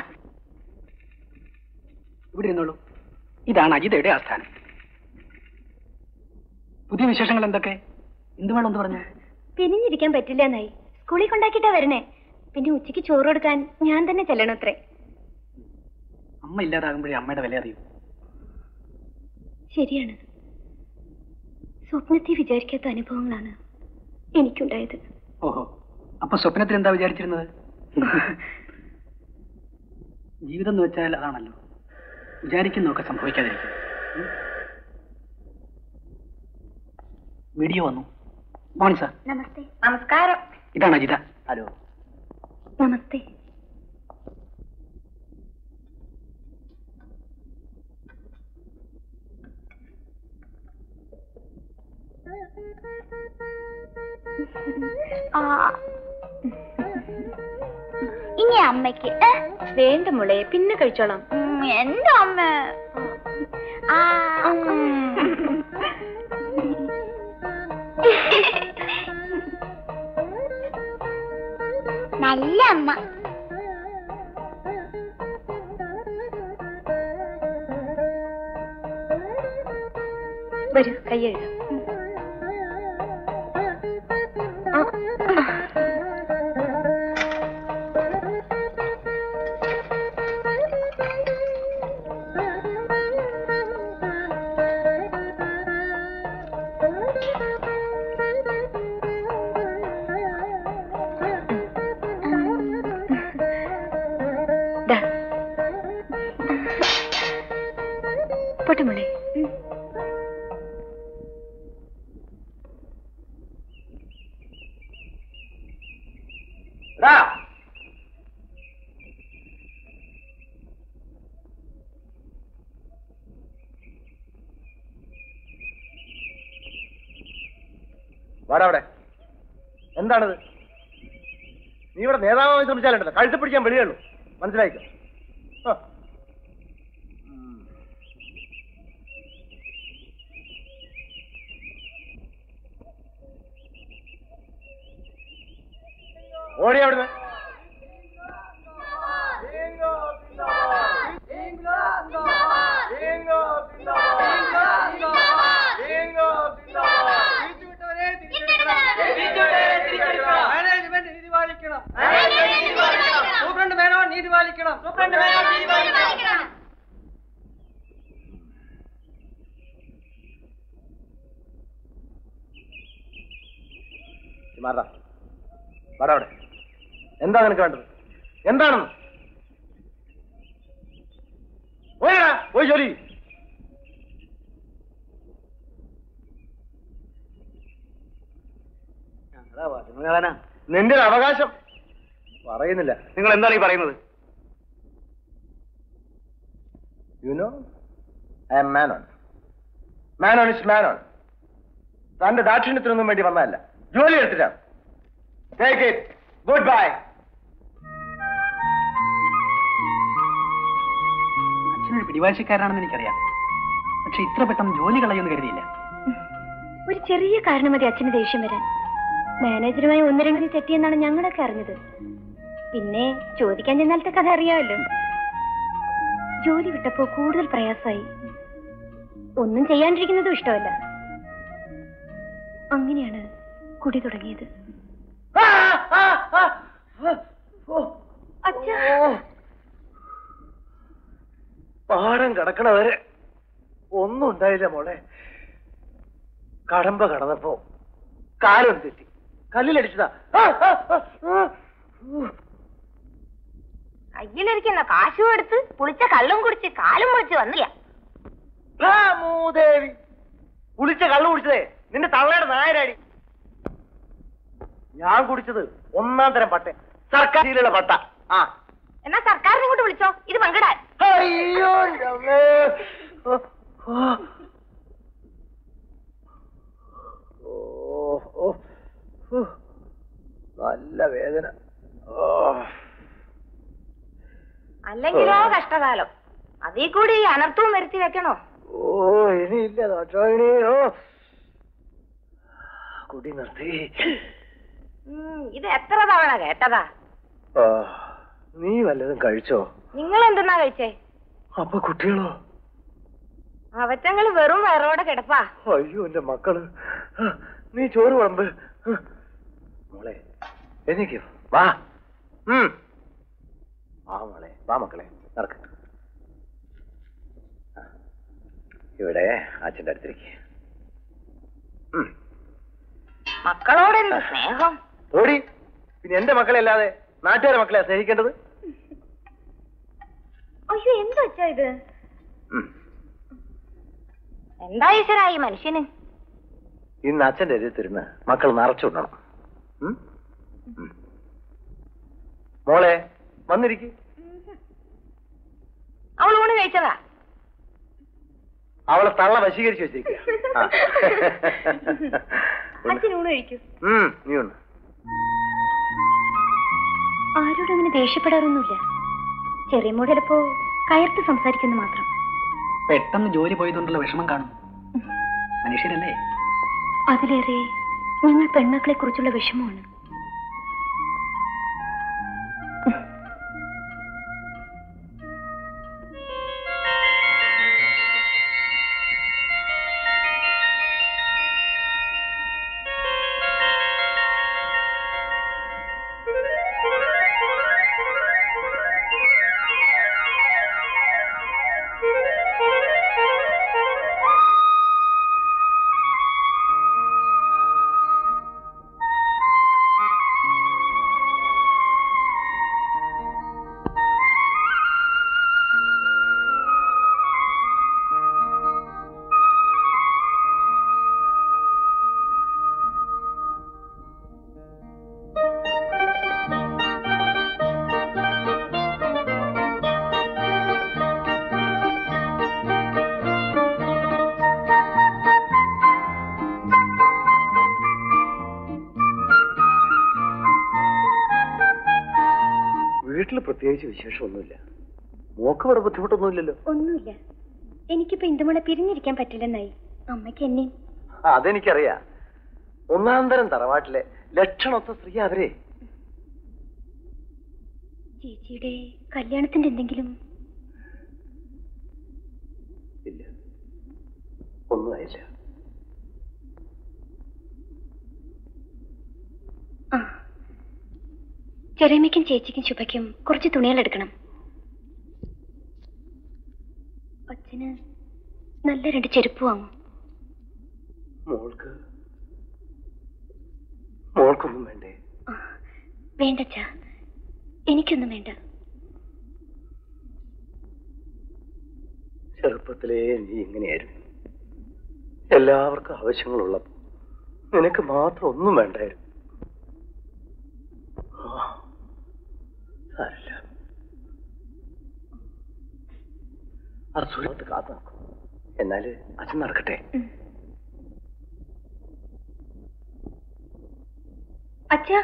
ഇവിടെ ഇരുന്നോളൂ ഇതാണ് അജിതയുടെ ആസ്ഥാനം പുതിയ വിശേഷങ്ങൾ എന്തൊക്കെ എന്ത് വേണം എന്ന് പറഞ്ഞു പിരിഞ്ഞിരിക്കാൻ പറ്റില്ല എന്നായി സ്കൂളിൽ കൊണ്ടാക്കിട്ടാ വരണേ പിന്നെ ഉച്ചയ്ക്ക് ചോറ് കൊടുക്കാൻ ഞാൻ തന്നെ ചെല്ലണത്രേ അമ്മ ഇല്ലാതാകുമ്പോഴേ അമ്മയുടെ വില അറിയൂ ശരിയാണ് സ്വപ്നത്തിൽ വിചാരിക്കാത്ത അനുഭവങ്ങളാണ് എനിക്കുണ്ടായത് ഓഹോ അപ്പൊ സ്വപ്നത്തിൽ എന്താ വിചാരിച്ചിരുന്നത് ജീവിതം എന്ന് വെച്ചാൽ അതാണല്ലോ വിചാരിക്കുന്നതൊക്കെ സംഭവിക്കാതിരിക്കും ഉം. വീഡിയോ വന്നു മോർണിംഗ് സാർ നമസ്തേ നമസ്കാരം ഇതാണ് അജിത ഹലോ നമസ്തേ ആ ഇനി അമ്മയ്ക്ക് ഏ? വേണ്ട മോളെ പിന്നെ കഴിച്ചോളാം ഉം, എന്റെ അമ്മ ആ ഉം. നല്ല അമ്മ വരൂ കൈ കഴുകാം ദാ. പോട്ടെ മോളെ വാടാ അവിടെ എന്താണിത് നീ ഇവിടെ നേതാവാൻ ശ്രമിച്ചാലുണ്ടല്ലോ കഴുത്ത് പിടിക്കാൻ വെളിയുള്ളൂ മനസ്സിലായിക്കോ ആ. ഉം. ഓടി അവിടുന്ന് മാറാ വാടാ അവിടെ എന്താ നിനക്ക് വേണ്ടത് എന്താണെന്ന് പോയാ പോയി ജോലി നിന്റെ ഒരു അവകാശം പറയുന്നില്ല നിങ്ങൾ എന്താണ് ഈ പറയുന്നത് you know I am man on man on is man on തന്റെ ദാക്ഷിണ്യത്തിനൊന്നും വേണ്ടി വന്നതല്ല ജോലി എടുത്തിട്ടാണ് ടേക്ക് ഇറ്റ് ഗുഡ് ബൈ അച്ഛനൊരു പിടിവാശിക്കാരനാണെന്ന് എനിക്കറിയാം പക്ഷെ ഇത്ര പെട്ടെന്ന് ജോലി കളയുമെന്ന് കരുതിയില്ല ഒരു ചെറിയ കാരണം മതി അച്ഛന് ദേഷ്യം വരാൻ മാനേജറുമായി ഒന്നിരെങ്കിലും തെറ്റിയെന്നാണ് ഞങ്ങളൊക്കെ അറിഞ്ഞത് പിന്നെ ചോദിക്കാൻ ചെന്നാലത്തെ കഥ അറിയാമല്ലോ ജോലി വിട്ടപ്പോ കൂടുതൽ പ്രയാസമായി ഒന്നും ചെയ്യാണ്ടിരിക്കുന്നതും ഇഷ്ടമല്ല അങ്ങനെയാണ് കുടി തുടങ്ങിയത് അച്ഛാ പാടം കിടക്കണ വരെ ഒന്നും ഉണ്ടായില്ല മോളെ കടമ്പ കടന്നപ്പോ കാലം തെറ്റി കല്ലിലടിച്ചതാ ആ, ആ, ആ, ആ. കയ്യിലിരിക്കുന്ന കാശും എടുത്ത് പുളിച്ച കള്ളും കുടിച്ച് കാലും മുളിച്ച് വന്നില്ല ആ, മൂദേവി കുളിച്ച കള്ളു കുടിച്ചതേ നിന്റെ തള്ളയുടെ നായരാടി ഞാൻ കുടിച്ചത് ഒന്നാം തരം പട്ട സർക്കാരിലുള്ള പട്ട ആ എന്നാ സർക്കാരിനെ ഇങ്ങോട്ട് വിളിച്ചോ ഇത് പങ്കിടാൻ അയ്യോ എൻ്റെ അമ്മേ. ഓ, ഓ. ഓ, ഓ, ഓ. നല്ല വേദന ഓ. അല്ലെങ്കിലോ കഷ്ടകാലം അതീ കൂടി ഈ അനർത്ഥവും വരുത്തി വെക്കണോ ഓ ഇനിയില്ല ദോഷോണി ഓ കുടി നിർത്തി ഉം, ഇത് എത്ര തവണ കേട്ടതാ ആ, നീ വല്ലതും കഴിച്ചോ നിങ്ങൾ എന്തെന്നാ കഴിച്ചേ അപ്പൊ കുട്ടികളോ അവറ്റങ്ങള് വെറും വയറോടെ കിടപ്പാ അയ്യോ എന്റെ മക്കള് ആ, നീ ചോറ് വിളമ്പ് ആ. മോളെ എനിക്ക് വാ ഉം. വാ മോളെ വാ മക്കളെ നടക്ക് ആ. ഇവിടെ അച്ഛൻ്റെ അടുത്തിരിക്കെ മക്കളോട് എന്ത് സ്നേഹം ഓടി പിന്നെ എന്റെ മക്കളെ അല്ലാതെ നാട്ടുകാരെ മക്കളെ സ്നേഹിക്കേണ്ടത് അയ്യോ എന്താ അച്ഛാ ഇത് ഉം. എന്താ ഈശ്വരാ ഈ മനുഷ്യന് ഇന്ന് അച്ഛന്റെ എഴുത്തിരുന്ന് മക്കൾ നിറച്ചുവിടണം ഉം? ഉം. മോളെ വന്നിരിക്കും അവൾ ഊണ് കഴിച്ചതാ അവളെ തള്ള വശീകരിച്ചു വെച്ചിരിക്കുക ആ. അച്ഛൻ ഊണ് കഴിക്കൂ ഉം, നീ ഒന്ന് ആരോടും അങ്ങനെ ദേഷ്യപ്പെടാറൊന്നുമില്ല ചെറിയ മോൾ ചിലപ്പോ കയർത്ത് സംസാരിക്കുന്നു മാത്രം പെട്ടെന്ന് ജോലി പോയതുകൊണ്ടുള്ള വിഷമം കാണും മനുഷ്യരല്ലേ അതിലേറെ ഞങ്ങൾ പെൺമക്കളെ കുറിച്ചുള്ള വിഷമമാണ് വീട്ടിൽ പ്രത്യേകിച്ച് വിശേഷമൊന്നുമില്ല മോക്ക് ഇവിടെ ബുദ്ധിമുട്ടൊന്നുമില്ലല്ലോ ഒന്നുമില്ല എനിക്കിപ്പോ ഇന്ദുമോളെ പിരിഞ്ഞിരിക്കാൻ പറ്റില്ലെന്നായി അമ്മയ്ക്ക് എന്നെയും ആ, അതെനിക്കറിയാം ഒന്നാം തരം തറവാട്ടിലെ ലക്ഷണമൊത്ത സ്ത്രീ അവരെ ചേച്ചിയുടെ കല്യാണത്തിന്റെ എന്തെങ്കിലും ഇല്ല ഒന്നും ആയില്ല ആ ചെറിയമ്മയ്ക്കും ചേച്ചിക്കും ശുഭയ്ക്കും കുറച്ച് തുണികൾ എടുക്കണം അച്ഛന് നല്ല രണ്ട് ചെരുപ്പ് വാങ്ങും മോൾക്ക് മോൾക്കൊന്നും വേണ്ടേ വേണ്ടച്ചാ എനിക്കൊന്നും വേണ്ട ചെറുപ്പത്തിലേ നീ ഇങ്ങനെയായിരുന്നു എല്ലാവർക്കും ആവശ്യങ്ങളുള്ളപ്പോ നിനക്ക് മാത്രം ഒന്നും വേണ്ടായിരുന്നു ആ, സാരമില്ല അസുഖത്ത് കാത്തു നോക്കും എന്നാല് അച്ഛൻ നടക്കട്ടെ അച്ഛാ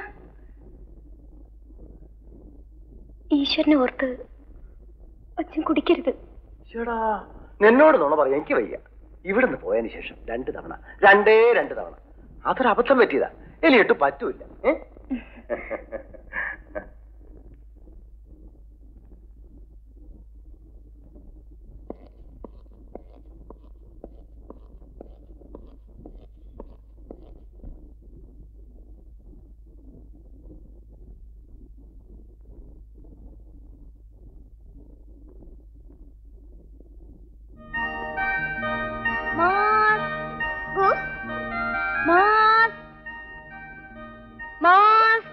ഈശ്വരനെ ഓർത്ത് അച്ഛൻ കുടിക്കരുത് ചേടാ നിന്നോട് നുണ പറയാൻ എനിക്ക് വയ്യ ഇവിടുന്ന് പോയതിന് ശേഷം രണ്ട് തവണ രണ്ടേ രണ്ട് തവണ അതൊരു അബദ്ധം പറ്റിയതാ എലിയിട്ട് പറ്റൂല ഏ Moss. Goose. Moss. Moss.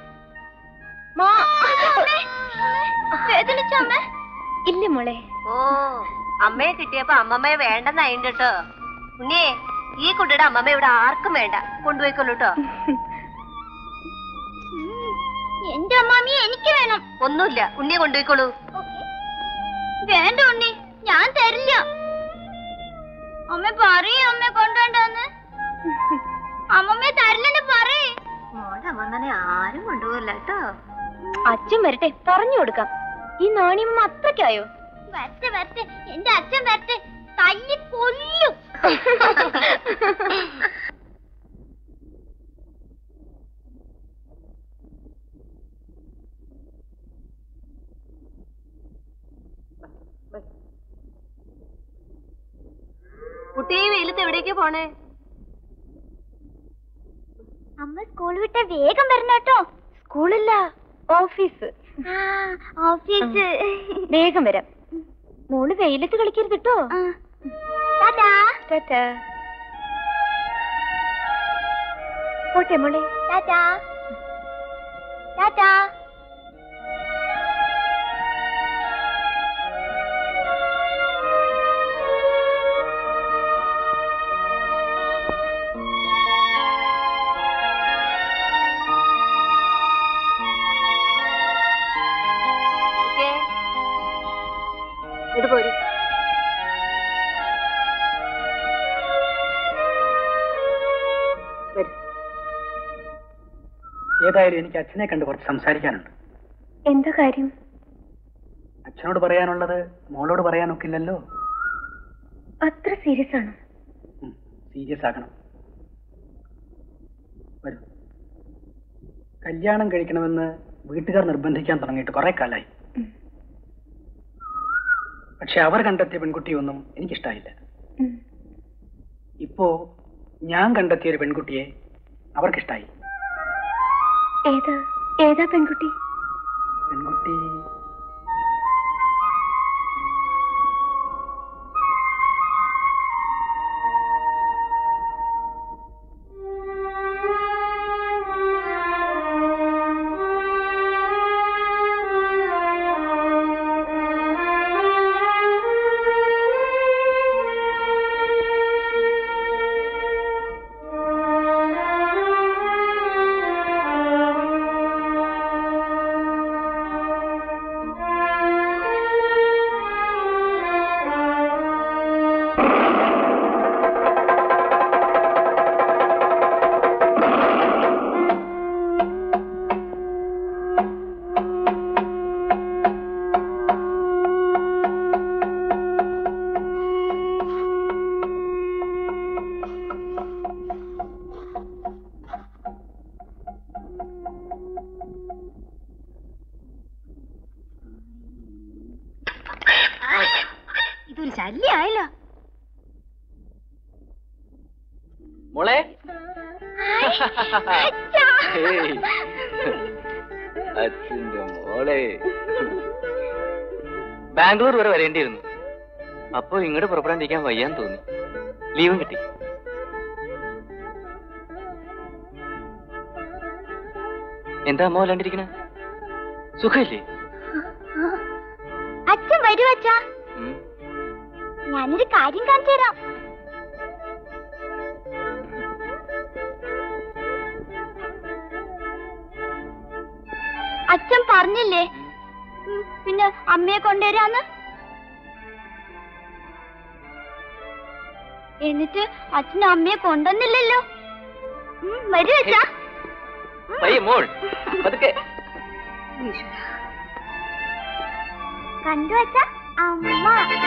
വേദനിച്ചോ അമ്മ ഇല്ല മോളെ ഓ അമ്മയെ കിട്ടിയപ്പോ അമ്മമ്മയെ വേണ്ടെന്നായിണ്ട് കേട്ടോ ഉണ്ണിയെ ഈ കുട്ടിയുടെ അമ്മമ്മ ഇവിടെ ആർക്കും വേണ്ട കൊണ്ടുപോയിക്കൊള്ളു കേട്ടോ എന്റെ അമ്മാമി എനിക്ക് വേണം ഒന്നുമില്ല ഉണ്ണിയെ കൊണ്ടുപോയിക്കോളൂ വേണ്ട ഉണ്ണി ഞാൻ തരില്ല അമ്മ പറയും അമ്മ കൊണ്ടുവേണ്ടെന്ന് അമ്മമ്മ തരില്ലെന്ന് പറയേ മോളെ അമ്മനെ ആരും കൊണ്ടുപോകല്ല കേട്ടോ അച്ഛൻ വരട്ടെ പറഞ്ഞു കൊടുക്കാം ഈ നാണിയമ്മ അത്രയ്ക്കായോ വരട്ടെ വരട്ടെ എന്റെ അച്ഛൻ വരട്ടെ തല്ലി കൊല്ലും കുട്ടിയെ വെയിലത്ത് എവിടേക്ക് പോണേ അമ്മ സ്കൂൾ വിട്ട വേഗം വരണം കേട്ടോ സ്കൂളില്ല ഓഫീസ് ആ, ഓഫീസ് വേഗം വരാം മോള് വെയിലത്ത് കളിക്കരുത് കേട്ടോ ആ. ടാറ്റാ. ടാറ്റാ പോട്ടെ മോളെ ടാറ്റാ. ടാറ്റാ. ഇത് പോരും വരും ഏതായാലും എനിക്ക് അച്ഛനെ കണ്ട് കുറച്ച് സംസാരിക്കാനുണ്ട് എന്താ കാര്യം അച്ഛനോട് പറയാനുള്ളത് മോളോട് പറയാനൊക്കില്ലല്ലോ അത്ര സീരിയസ് ആണോ സീരിയസ് ആക്കണം വരൂ കല്യാണം കഴിക്കണമെന്ന് വീട്ടുകാർ നിർബന്ധിക്കാൻ തുടങ്ങിയിട്ട് കുറെ കാലായി പക്ഷെ അവർ കണ്ടെത്തിയ പെൺകുട്ടിയൊന്നും എനിക്കിഷ്ടായില്ല ഉം. ഇപ്പോ ഞാൻ കണ്ടെത്തിയ ഒരു പെൺകുട്ടിയെ അവർക്കിഷ്ടായി ഏതാ ഏതാ പെൺകുട്ടി പെൺകുട്ടി ഇതൊരു ശല്യായല്ലോ മോളെ ഹേയ്. അച്ഛന്റെ മോളെ ബാംഗ്ലൂർ വരെ വരേണ്ടിയിരുന്നു അപ്പൊ ഇങ്ങോട്ട് പുറപ്പെടാണ്ടിരിക്കാൻ വയ്യാന്ന് തോന്നി ലീവും കിട്ടി എന്താ അമ്മ വല്ലാണ്ടിരിക്കണ സുഖമില്ലേ അച്ഛൻ വരൂ അച്ഛാ ഉം. ഞാനൊരു കാര്യം കാണിച്ചു തരാം അച്ഛൻ പറഞ്ഞില്ലേ ഉം, പിന്നെ അമ്മയെ കൊണ്ടുവരാന്ന് എന്നിട്ട് അച്ഛൻ അമ്മയെ കൊണ്ടുവന്നില്ലല്ലോ ഉം, വരൂ അച്ഛാ പയ്യെ മോൾ പതുക്കെ കണ്ടു അച്ഛാ അമ്മ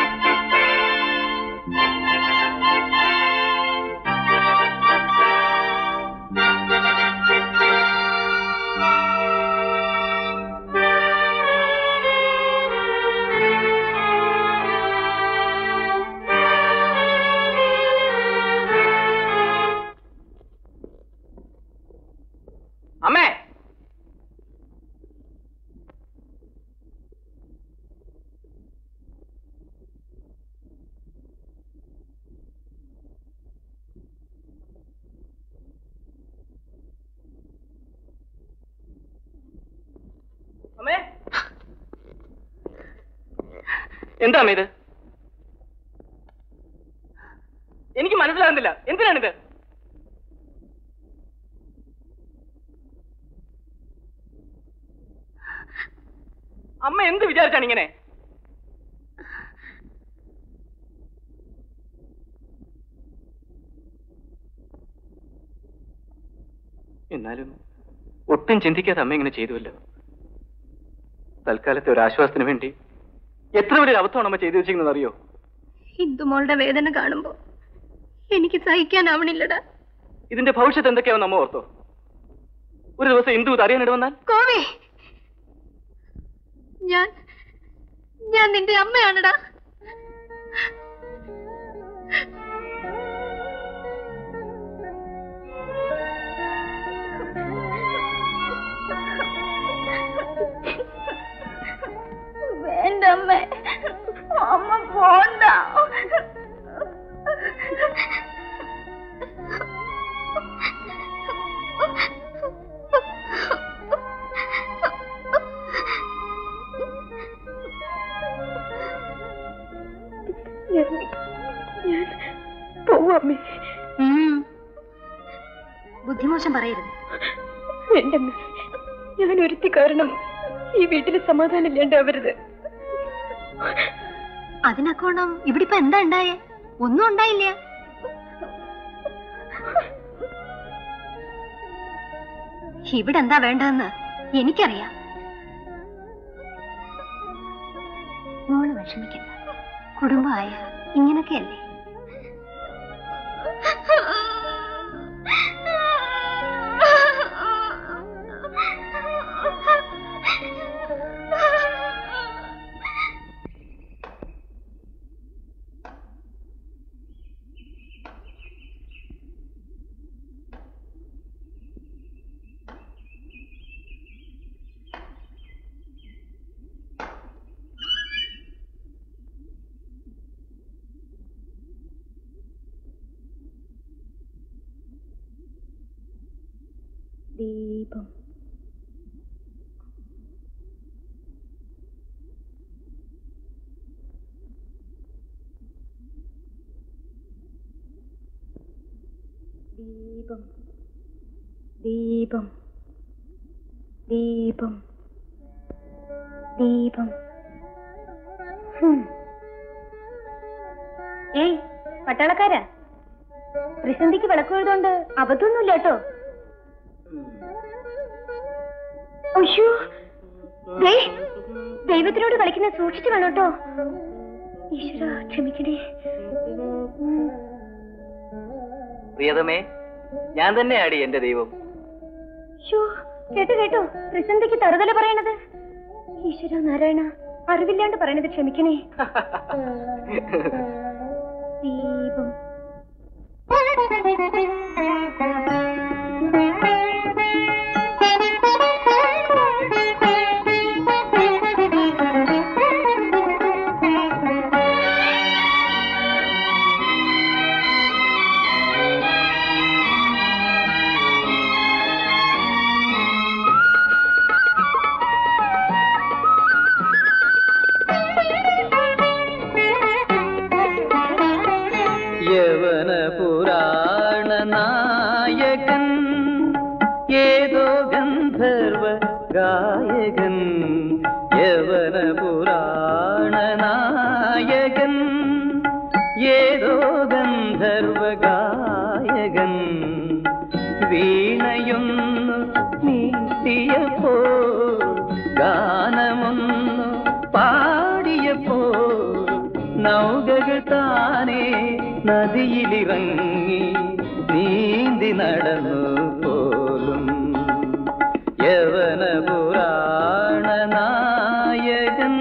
അമ്മേ അമ്മേ എന്താ അമ്മ ഇത് എനിക്ക് മനസ്സിലാകുന്നില്ല എന്തിനാണിത് അമ്മ എന്ത് വിചാരിച്ചാണ് ഇങ്ങനെ എന്നാലും ഒട്ടും ചിന്തിക്കാതെ അമ്മ ഇങ്ങനെ ചെയ്തുവല്ലോ തൽക്കാലത്തെ ഒരു ആശ്വാസത്തിന് വേണ്ടി എത്ര വലിയ അബദ്ധമാണ് അമ്മ ചെയ്തു വെച്ചിരിക്കുന്നത് അറിയോ ഹിന്ദുമോളുടെ വേദന കാണുമ്പോ എനിക്ക് സഹിക്കാനാവണില്ലടാ ഇതിന്റെ ഭവിഷ്യത്ത് എന്തൊക്കെയാണെന്ന് അമ്മ ഓർത്തോ ഒരു ദിവസം ഹിന്ദു ഇത് അറിയാനിട വന്നാൽ കോവി ഞാൻ ഞാൻ നിന്റെ അമ്മയാണടാ വേണ്ട അമ്മ അമ്മ പോണ്ട പോവമ്മേ ബുദ്ധിമോശം പറയരുത് എന്റെ അമ്മ ഞാൻ ഒരുത്തി കാരണം ഈ വീട്ടിൽ സമാധാനം ഇല്ലാണ്ടാവരുത് അതിനക്കോണം ഇവിടെ ഇപ്പൊ എന്താ ഉണ്ടായേ ഒന്നും ഉണ്ടായില്ല ഇവിടെ എന്താ വേണ്ടതെന്ന് എനിക്കറിയാം മോള് വിഷമിക്കണ്ട കുടുംബമായ ഇങ്ങനൊക്കെയല്ലേ ദീപം ദീപം ദീപം ദീപം ദീപം ഹും. ഏയ് പട്ടാളക്കാരാ പ്രതിസന്ധിക്ക് വിളക്ക് എഴുതുകൊണ്ട് അബദ്ധമൊന്നുമില്ല കേട്ടോ അയ്യോ ദേ, ദൈവത്തിനോട് കളിക്കുന്ന സൂക്ഷിച്ചു വേണം കേട്ടോ ഈശ്വര ക്ഷമിക്കണേ പ്രിയതമേ ഞാൻ തന്നെ ആടി എന്റെ ദൈവം ശ്ശോ, കേട്ടോ കേട്ടോ പ്രതിസന്ധിക്ക് തറുതല പറയണത് ഈശ്വര നാരായണ അറിവില്ലാണ്ട് പറയണത് ക്ഷമിക്കണേ ദീപം ഗായകൻ യവന പുരാണ നായകൻ ഏതോ ഗന്ധർവ ഗായകൻ വീണയൊന്നു നീട്ടിയപ്പോ ഗാനമൊന്നു പാടിയപ്പോ നൗകകൾ താനേ നദിയിലിറങ്ങി നീന്തി നടന്നു പോലും യവന പുരാണ നായകൻ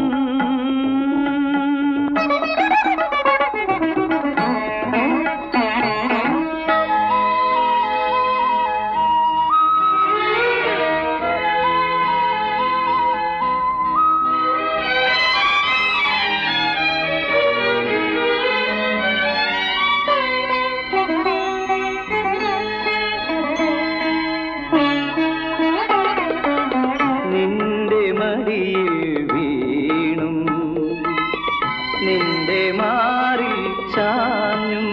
നിന്റെ മടിയിൽ വീണും നിന്റെ മാറിൽ ചാഞ്ഞും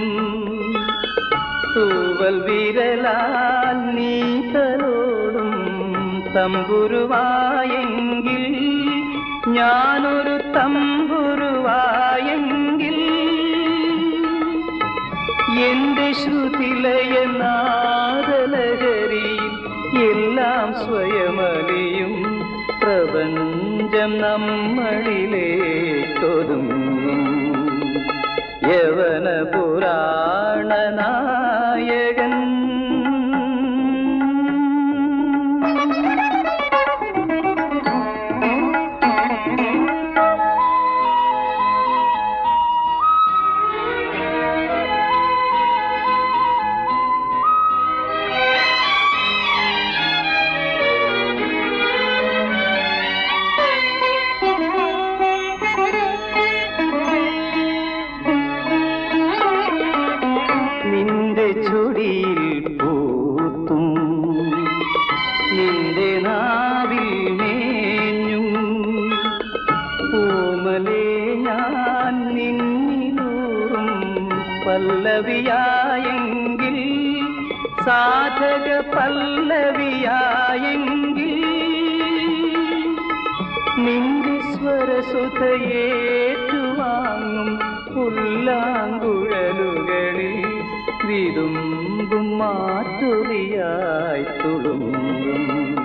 തൂവൽ വിരലാൽ നീ തലോടും തമ്പുരുവായെങ്കിൽ ഞാനൊരു തമ്പുരുവായെങ്കിൽ എന്റെ ശ്രുതിലയ നാദലഹരിയിൽ എല്ലാം സ്വയമലിയും പ്രപഞ്ചം നമ്മളിലേക്കൊതുങ്ങും യവന പുരാണ നായകൻ നിന്റെ ചൊടിയിൽ പൂത്തും നിന്റെ നാവിൽ മേഞ്ഞും പൂമലേ ഞാൻ നിന്നിലൂറും പല്ലവിയായെങ്കിൽ സാധക പല്ലവിയായെങ്കിൽ നിന്റെ സ്വരസുതയേറ്റുവാങ്ങും പുല്ലാങ്കുഴലുകളിൽ വിതുമ്പും മാറ്റുലിയായി തുളുമ്പും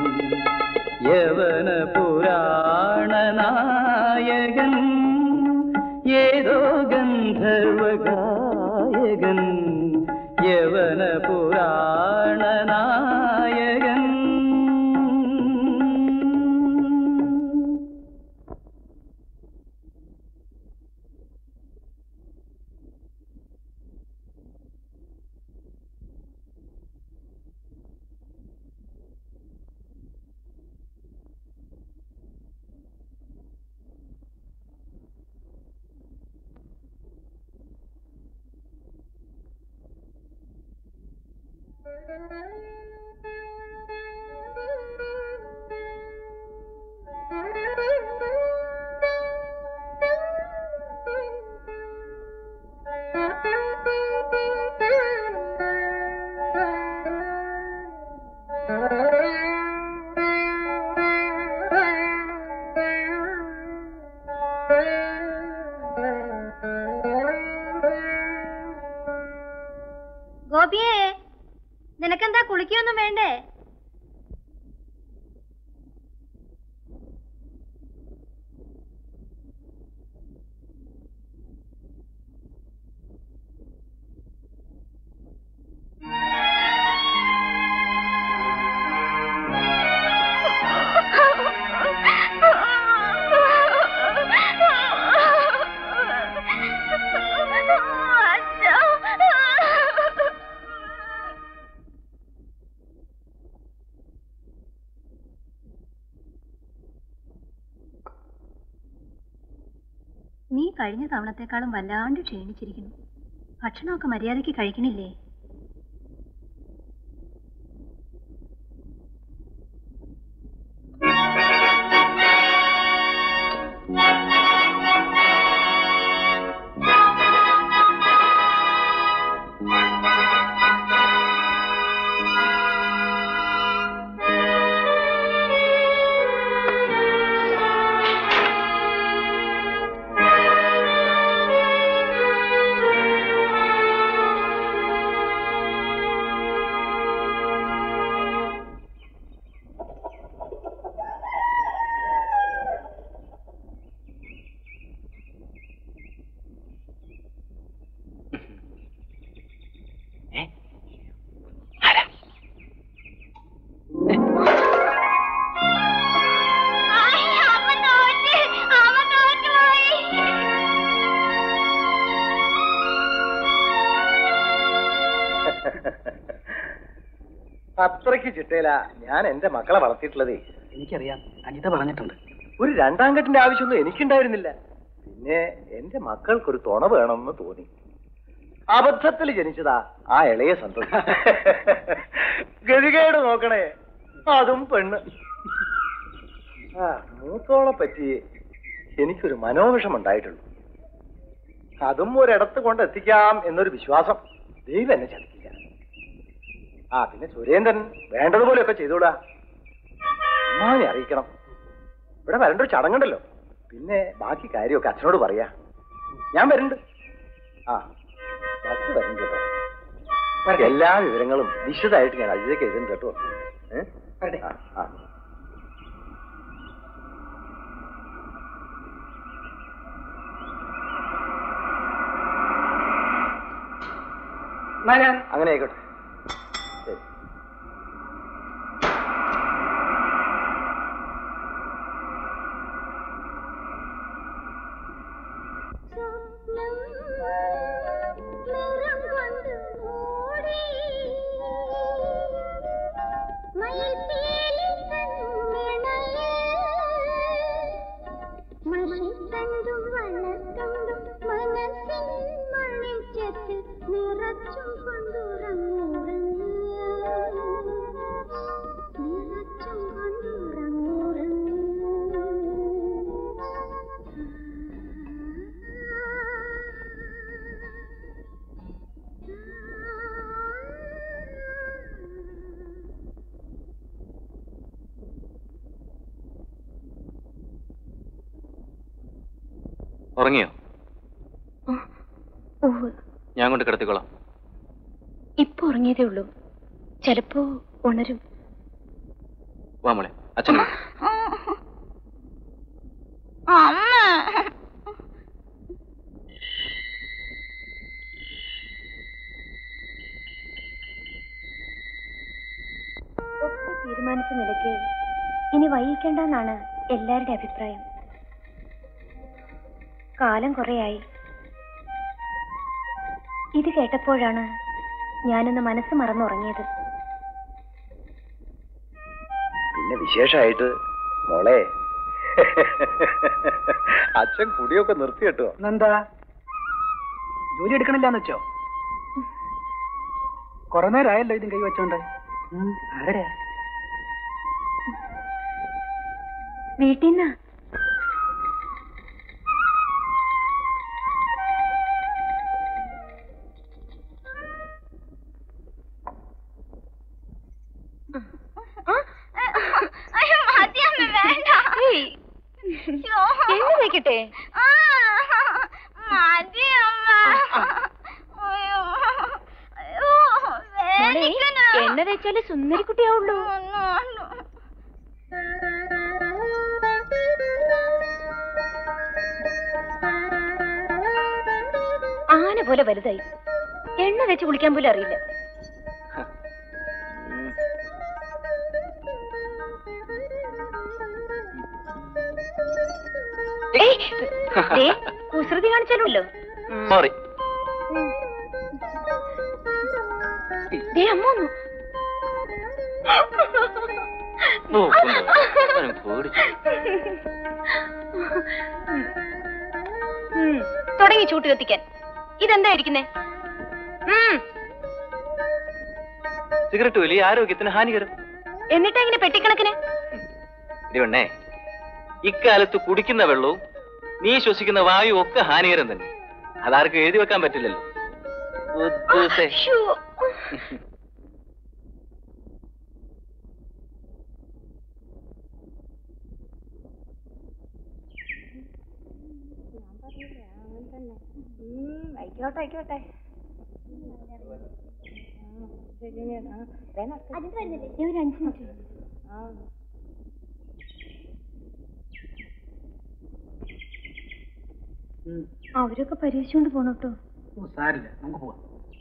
യവന പുരാണ നായകൻ ഏതോ ഗന്ധർവ ഗായകൻ യവന പുരാണ നായകൻ ഗോപിയേ നിനക്കെന്താ കുളിക്കൊന്നും വേണ്ടേ നീ കഴിഞ്ഞ തവണത്തെക്കാളും വല്ലാണ്ട് ക്ഷീണിച്ചിരിക്കുന്നു ഭക്ഷണമൊക്കെ മര്യാദയ്ക്ക് കഴിക്കണില്ലേ ആ അത്രയ്ക്ക് ചിട്ടയില ഞാൻ എന്റെ മക്കളെ വളർത്തിയിട്ടുള്ളതേ എനിക്കറിയാം അനിത പറഞ്ഞിട്ടുണ്ട് ഒരു രണ്ടാം കെട്ടിന്റെ ആവശ്യമൊന്നും എനിക്കുണ്ടായിരുന്നില്ല പിന്നെ എന്റെ മക്കൾക്കൊരു തുണ വേണമെന്ന് തോന്നി അബദ്ധത്തിൽ ജനിച്ചതാ ആ ഇളയ സന്തോഷം ഗതികേട് നോക്കണേ അതും പെണ്ണ് ആ മൂത്തോളെ പറ്റി എനിക്കൊരു മനോവിഷം ഉണ്ടായിട്ടുള്ളൂ അതും ഒരിടത്ത് കൊണ്ട് എത്തിക്കാം എന്നൊരു വിശ്വാസം ദൈവം എന്നെ ചതിക്കില്ല ആ പിന്നെ സുരേന്ദ്രൻ വേണ്ടതുപോലെയൊക്കെ ചെയ്തോളാ അമ്മാവിനെ അറിയിക്കണം ഇവിടെ വരേണ്ട ഒരു ചടങ്ങുണ്ടല്ലോ പിന്നെ ബാക്കി കാര്യമൊക്കെ അച്ഛനോട് പറയാ ഞാൻ വരുന്നുണ്ട് ആ ബസ് വരും കേട്ടോ എല്ലാ വിവരങ്ങളും വിശദമായിട്ട് ഞാൻ അതിലേക്ക് എഴുതും കേട്ടോ ഏ? ആ, ആ. അങ്ങനെ ആയിക്കോട്ടെ ശരി നിറം കൊണ്ട് മൂടി മയിൽപ്പീലി കണ്ണിണയിൽ മഷിത്തണ്ടും വണ്ണത്തണ്ടും മനസ്സിൻ മണിച്ചത്ത് നിറച്ചും കൊണ്ടുറങ്ങുറങ്ങ് നിറച്ചും കൊണ്ടുറങ്ങ് ഉറങ്ങിയോ ഉവ്വ് ഞാൻ കൊണ്ട് കിടത്തിക്കോളാം ഇപ്പൊ ഉറങ്ങിയതേ ഉള്ളൂ ചിലപ്പോ ഉണരും വാ മോളെ അച്ഛൻ വിളി. അമ്മ ഒക്കെ തീരുമാനിച്ച നിലയ്ക്ക് ഇനി വൈകിക്കേണ്ടെന്നാണ് എല്ലാവരുടെ അഭിപ്രായം കാലം കുറയായി ഇത് കേട്ടപ്പോഴാണ് ഞാനൊന്ന് മനസ്സ് മറന്നുറങ്ങിയത് പിന്നെ വിശേഷമായിട്ട് മോളെ അച്ഛൻ കുടിയൊക്കെ നിർത്തി കേട്ടോ എന്താ ജോലി എടുക്കണില്ലാന്ന് വെച്ചോ കുറെ നേരമായല്ലോ ഇതും കൈ വെച്ചോണ്ട് ഉം, ആരുടെയാ വീട്ടിൽ നിന്നാ അയ്യോ മതിയമ്മ വേണ്ട അയ്യോ. എണ്ണ തേക്കട്ടെ ആ, മതിയമ്മ അയ്യോ അയ്യോ വേദനിക്കണ. എണ്ണ തേച്ചാലേ സുന്ദരിക്കുട്ടിയാവുള്ളൂ ഒന്ന് ഒന്ന്. ആന പോലെ വലുതായി എണ്ണ തേച്ച് കുളിക്കാൻ പോലും അറിയില്ല ഉം. ഏയ്, ദേ, കുസൃതി കാണിച്ചാലുമല്ലോ സോറി ദേ അമ്മ വന്നു നോക്കുന്നു അവൻ പേടിച്ചു ഉം, തുടങ്ങി ചൂട്ട് കത്തിക്കാൻ ഇതെന്താ ഇരിക്കുന്നേ ഉം, സിഗരറ്റ് വലിയ ആരോഗ്യത്തിന് ഹാനികരം എന്നിട്ടാ ഇങ്ങനെ പെട്ടിക്കണക്കിന് ഇടിവണ്ണേ ഇക്കാലത്ത് കുടിക്കുന്ന വെള്ളവും നീ ശ്വസിക്കുന്ന വായുവും ഒക്കെ ഹാനികരം തന്നെ അതാർക്കും എഴുതി വെക്കാൻ പറ്റില്ലല്ലോ ഉദ്ദൂസേ. ശ്ശോ. ആയിക്കോട്ടെ ആയിക്കോട്ടെ അതിന് വരുന്നില്ലേ ഞാൻ ഒരു അഞ്ച് മിനിറ്റ് അവരൊക്കെ പരീക്ഷിച്ചുകൊണ്ട് പോണോട്ടോ ഓ സാരില്ല നമുക്ക് പോവാം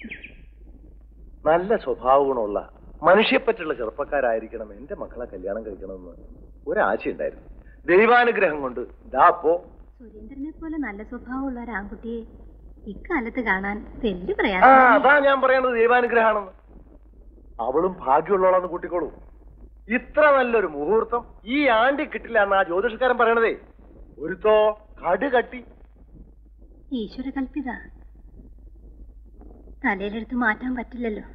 നല്ല സ്വഭാവ ഗുണമുള്ള മനുഷ്യപ്പറ്റുള്ള ചെറുപ്പക്കാരായിരിക്കണം എന്റെ മക്കളെ കല്യാണം കഴിക്കണമെന്ന് ഒരാശയുണ്ടായിരുന്നു ദൈവാനുഗ്രഹം കൊണ്ട് ദാ അപ്പോ സുരേന്ദ്രനെ പോലെ നല്ല സ്വഭാവമുള്ള ഒരു ആൺകുട്ടിയെ ഇക്കാലത്ത് കാണാൻ തെല്ലു ആ പ്രയാസം അതാ ഞാൻ പറയണത് ദൈവാനുഗ്രഹാണെന്ന് അവളും ഭാഗ്യമുള്ളവളാന്ന് കൂട്ടിക്കോളൂ ഇത്ര നല്ലൊരു മുഹൂർത്തം ഈ ആണ്ടി കിട്ടില്ല എന്ന് ആ ജ്യോതിഷക്കാരൻ പറയണതേ ഒരുത്തോ കട് കട്ടി ഈശ്വര കൽപ്പിത തലയിലെടുത്ത് മാറ്റാൻ പറ്റില്ലല്ലോ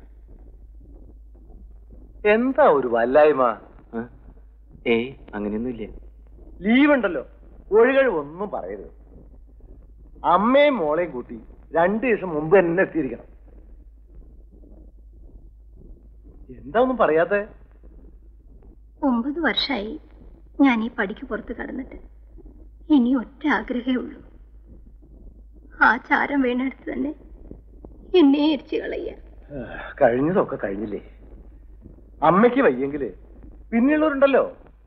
എന്താ ഒരു വല്ലായ്മ ആ? ഏയ് അങ്ങനെയൊന്നുമില്ല ലീവ് ഉണ്ടല്ലോ ഒഴികഴിവ് ഒന്നും പറയരുത് അമ്മയും മോളെയും കൂട്ടി രണ്ടു ദിവസം മുമ്പ് തന്നെ എത്തിയിരിക്കണം എന്താ ഒന്നും പറയാത്തെ ഒമ്പത് വർഷമായി ഞാൻ ഈ പടിക്ക് പുറത്ത് കടന്നിട്ട് ഇനി ഒറ്റ ആഗ്രഹമേ ഉള്ളൂ ആ ചാരം വീണെടുത്ത് തന്നെ എന്നെ എരിച്ചു കളയ്യ കഴിഞ്ഞതൊക്കെ കഴിഞ്ഞില്ലേ അമ്മയ്ക്ക് വയ്യെങ്കില് പിന്നെയുള്ളവരുണ്ടല്ലോ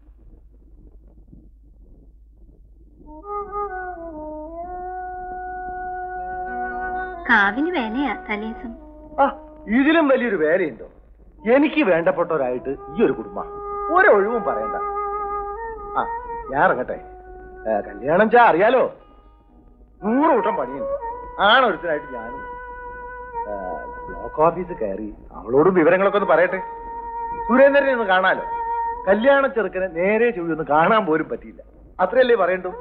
കാവിന് വേലയാ തലേസം ആ ഇതിലും വലിയൊരു വേലയുണ്ടോ എനിക്ക് വേണ്ടപ്പെട്ടവരായിട്ട് ഈ ഒരു കുടുംബം ഒരൊഴിവും പറയണ്ട ആ ഞാൻ ഇറങ്ങട്ടെ ഏ, കല്യാണം ചാ അറിയാലോ നൂറ് കൂട്ടം പണിയുണ്ട് ആണൊരുത്തനായിട്ട് ഞാനും ഏ, ബ്ലോക്ക് ഓഫീസ് കയറി അവളോടും വിവരങ്ങളൊക്കെ ഒന്ന് പറയട്ടെ സുരേന്ദ്രനെ ഒന്ന് കാണാലോ കല്യാണ ചെറുക്കനെ നേരെ ചൊവ്വൊന്ന് കാണാൻ പോലും പറ്റിയില്ല അത്രയല്ലേ പറയണ്ടു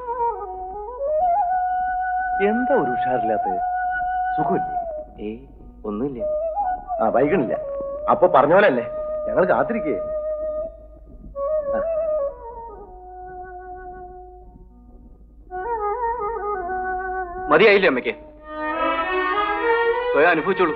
എന്താ ഒരു ഉഷാറില്ലാത്ത സുഖമില്ലേ ഏയ് ഒന്നുമില്ല ആ വൈകണില്ല അപ്പൊ പറഞ്ഞ പോലെ അല്ലേ ഞങ്ങൾ കാത്തിരിക്കേ മതിയായില്ലേ അമ്മയ്ക്ക് പോയി അനുഭവിച്ചോളൂ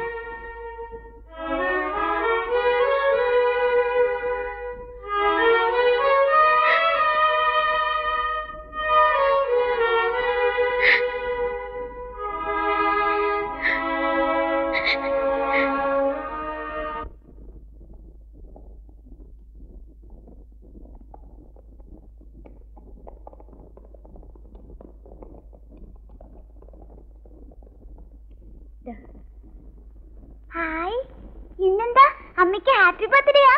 ഹായ് ഇന്നെന്താ അമ്മയ്ക്ക് ഹാപ്പി ബർത്ത്ഡേയാ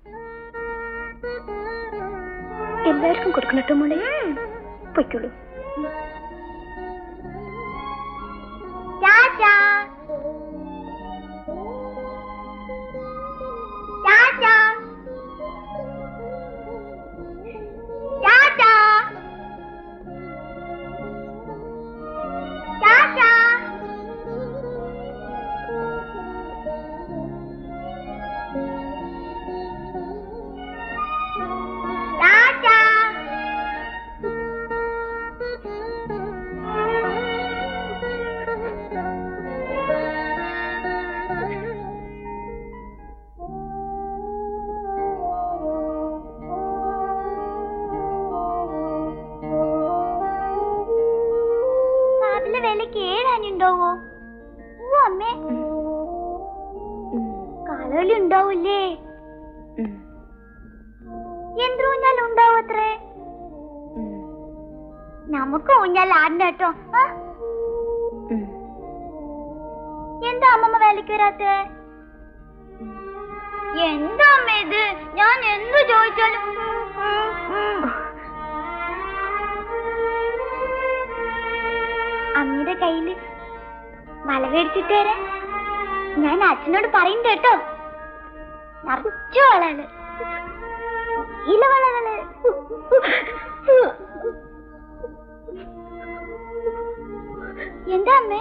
എല്ലാവർക്കും കൊടുക്കണട്ടോ മോളെ പൊയ്ക്കോളൂ Tata tata tata tata Tata കാവിലെ വിലക്ക് ഏഴാനുണ്ടാവോ ഓ അമ്മേ കാളകളി ഉണ്ടാവൂലേ എന്ത് ഊഞ്ഞാൽ ഉണ്ടാവും അത്രേ നമുക്ക് ഊഞ്ഞാൽ ആടിന്റെ കേട്ടോ ആ? എന്താ അമ്മമ്മ വേലയ്ക്ക് വരാത്തെ എന്താ അമ്മ ഇത് ഞാൻ എന്ത് ചോദിച്ചാലും ഉം, ഉം, ഉം. അമ്മയുടെ കയ്യില് വള മേടിച്ചിട്ട് തരാൻ ഞാൻ അച്ഛനോട് പറയുന്നുണ്ട് കേട്ടോ നിറച്ചു വളകള് ഇലവളകള് എന്താ അമ്മേ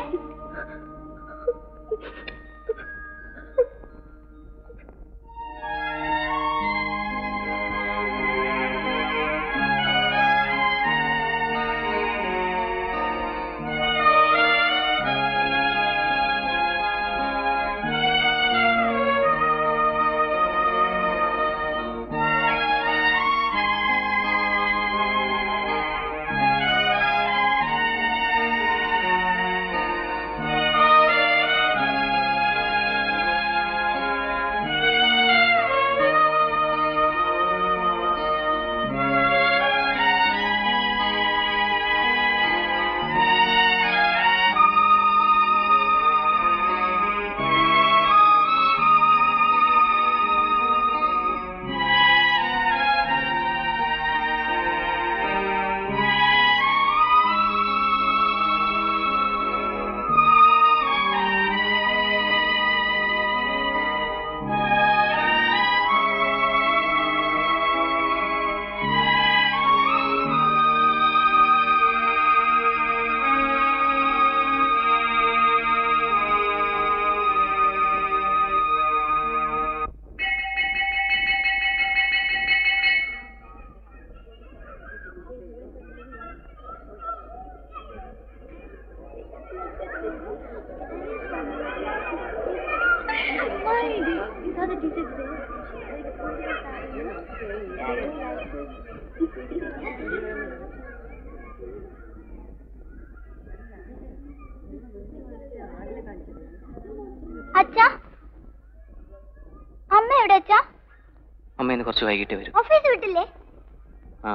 കുറച്ച് വൈകിട്ട് വരും ഓഫീസ് വിട്ടില്ലേ ആ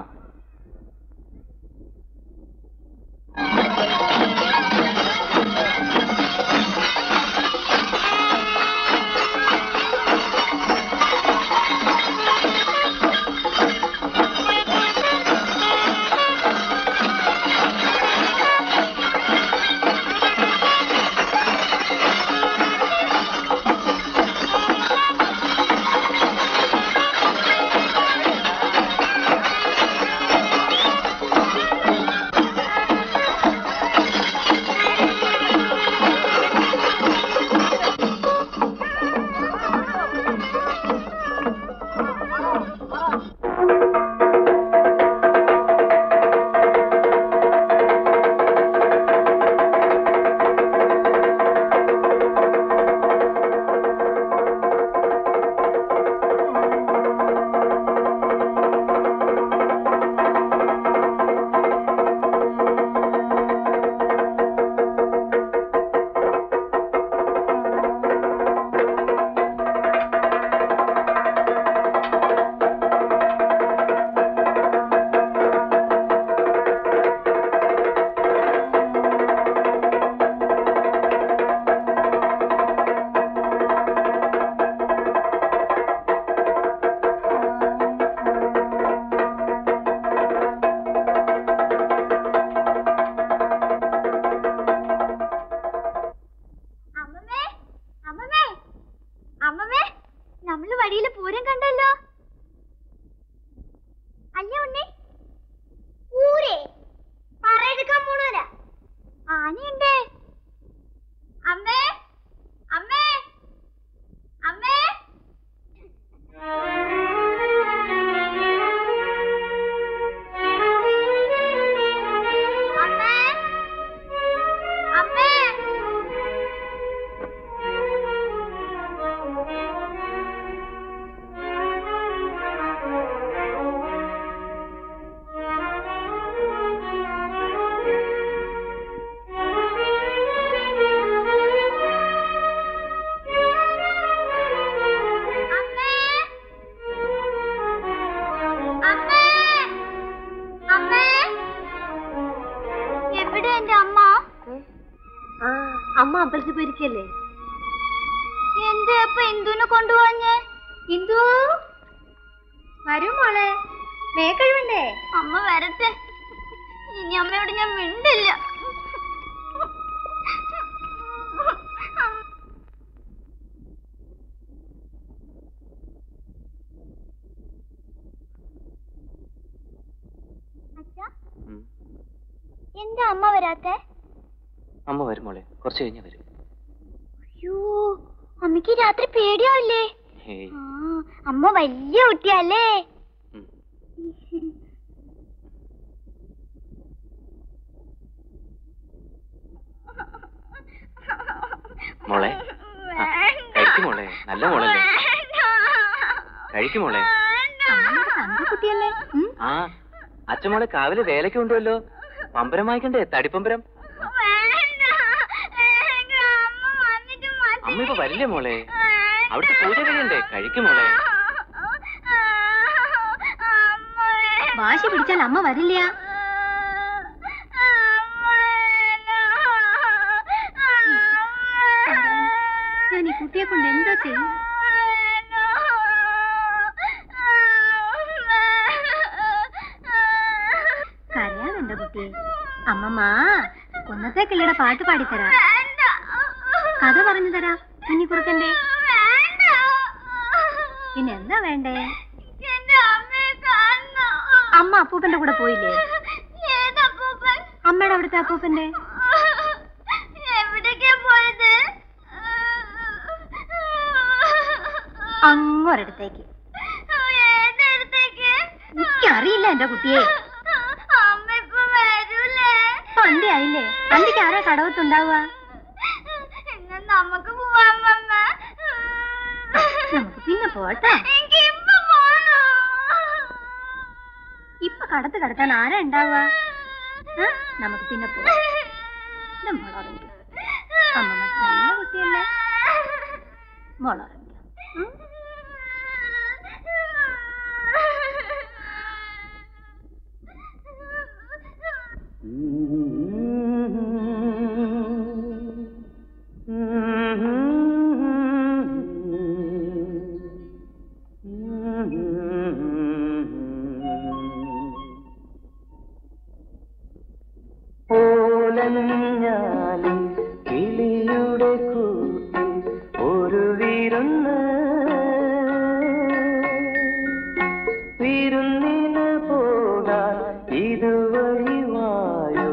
അമ്മമ്മേ അമ്മമ്മേ അമ്മമ്മേ നമ്മള് വഴിയില് പൂരം കണ്ടല്ലോ അല്ല ഉണ്ണി പൂരേ പറയെടുക്കാൻ പോണോരാ ആനയുണ്ട് അമ്മേ അമ്മേ അമ്മേ അമ്മേ അമ്മേ അമ്മേ അമ്മേ അമ്മേ എവിടെ എന്റെ അമ്മ ആ അമ്മ അമ്പലത്തിൽ പോയിരിക്കല്ലേ എന്തേ അപ്പൊ ഇന്ദുവിനെ കൊണ്ടുപോഞ്ഞേ ഇന്ദു വരൂ മോളെ മേക്കഴിവല്ലേ അമ്മ വരട്ടെ ഇനി അമ്മയോട് ഞാൻ മിണ്ടില്ല അച്ഛാ ഉം. എന്താ അമ്മ വരാത്തെ അമ്മ വരും മോളെ കുറച്ച് കഴിഞ്ഞ് വരും അയ്യോ അമ്മക്ക് രാത്രി പേടിയാവില്ലേ ഹേയ് ആ അമ്മ വലിയ കുട്ടിയല്ലേ ഉം. മോളെ ആ, കഴിക്ക് മോളെ നല്ല മോളല്ലേ കഴിക്ക് മോളെ കുട്ടിയല്ലേ ഉം? ആ അച്ഛൻ മോളെ കാവിലെ വേലയ്ക്ക് കൊണ്ടുവല്ലോ പമ്പരം വാങ്ങിക്കണ്ടേ തടിപ്പമ്പരം അമ്മ ഇപ്പൊ വരില്ലേ മോളെ അവിടുത്തെ പൂജ കഴിയണ്ടേ കഴിക്ക് മോളെ വാശി പിടിച്ചാൽ അമ്മ വരില്ല ഞാൻ ഈ കുട്ടിയെ കൊണ്ട് എന്താ ചെയ്യും കരയാതെന്റെ കുട്ടിയെ അമ്മമ്മ കൊന്നത്തെ കിള്ളിയുടെ പാട്ട് പാടിത്തരാം കഥ പറഞ്ഞു തരാം കുഞ്ഞിക്കുറുക്കന്റെ പിന്നെ എന്താ വേണ്ടേ അമ്മ അപ്പൂപ്പന്റെ കൂടെ പോയില്ലേ അമ്മയുടെ അവിടുത്തെ അപ്പൂപ്പന്റെ എവിടേക്കാ പോയത് അങ്ങൊരിടത്തേക്ക് ഏതെടുത്തേക്ക് എനിക്കറിയില്ല എന്റെ കുട്ടിയെ അമ്മ ഇപ്പൊ വരൂലേ പണ്ടേ ആയില്ലേ അന്തിക്ക് ആരാ കടവത്തുണ്ടാവുക എന്നാ നമുക്ക് പോവാം അമ്മ നമുക്ക് പിന്നെ പോട്ടാ എനിക്ക് ഇപ്പൊ പോണോ ഇപ്പൊ കടത്ത് കടത്താൻ ആരാ ഉണ്ടാവുക ആ? നമുക്ക് പിന്നെ പോവാം മോളുറങ്ങി അമ്മ നല്ല കുട്ടിയല്ലേ മോളുറങ്ങി ഓലഞ്ഞാലി കിളിയുടെ കൂട്ടിൽ ഒരു വിരുന്ന് വിരുന്നിന് പോകാൻ ഇതുവഴി വായോ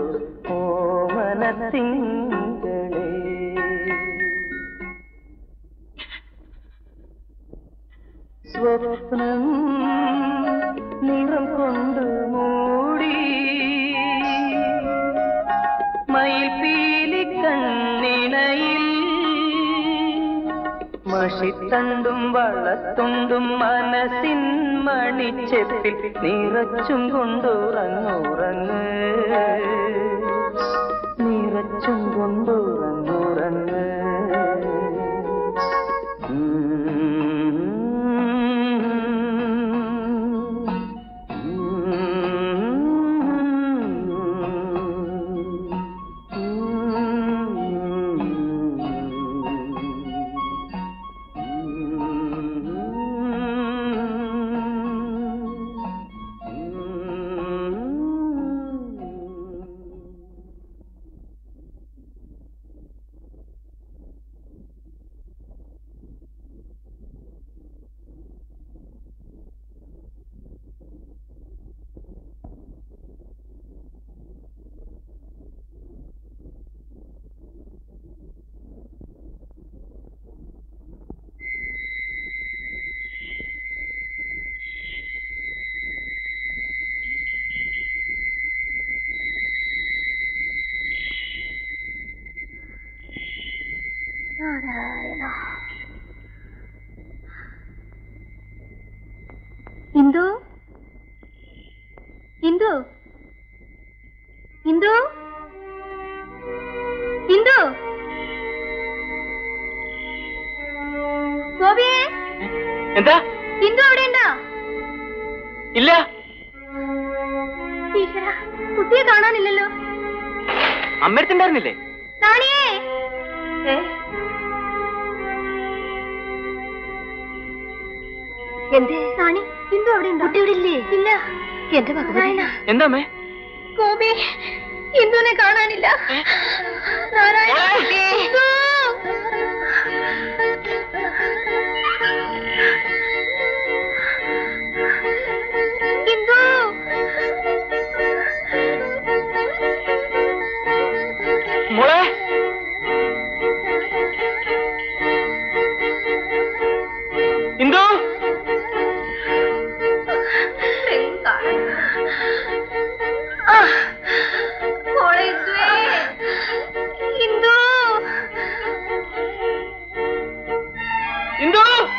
ഓമനത്തിങ്കളേ സ്വപ്നം നിറം കൊണ്ട് മൂടി മയിൽപീലി കണ്ണിണയിൽ മഷിത്തണ്ടും വള്ളത്തുണ്ടും മനസ്സിൻ മണിച്ചെപ്പിൽ നിറച്ചും കൊണ്ടുറങ്ങുറങ്ങ് നിറച്ചും കൊണ്ടുറങ്ങുറങ്ങ് ഇന്ദു ഇന്ദു ഇന്ദു ഇന്ദു ഗോപിയെ എന്താ ഇന്ദു അവിടെ ഉണ്ടോ ഇല്ല ഈശ്വര കുട്ടിയെ കാണാനില്ലല്ലോ അമ്മയടുത്തുണ്ടായിരുന്നില്ലേ റാണിയേ ഏ? എന്തേ റാണി ഇന്ദു അവിടെ ഉണ്ടോ കുട്ടി ഇവിടെ ഇല്ലേ ഇല്ല എന്റെ ഭഗവാന എന്താ അമ്മേ ഗോപി ഇന്ദുവിനെ കാണാനില്ല നാരായണ കുട്ടിയെ. ഇന്ദു! ഇന്ദു മോളെ ഇന്ദു ആ, മോളെ ഇന്ദുവേ. ഇന്ദു ഇന്ദു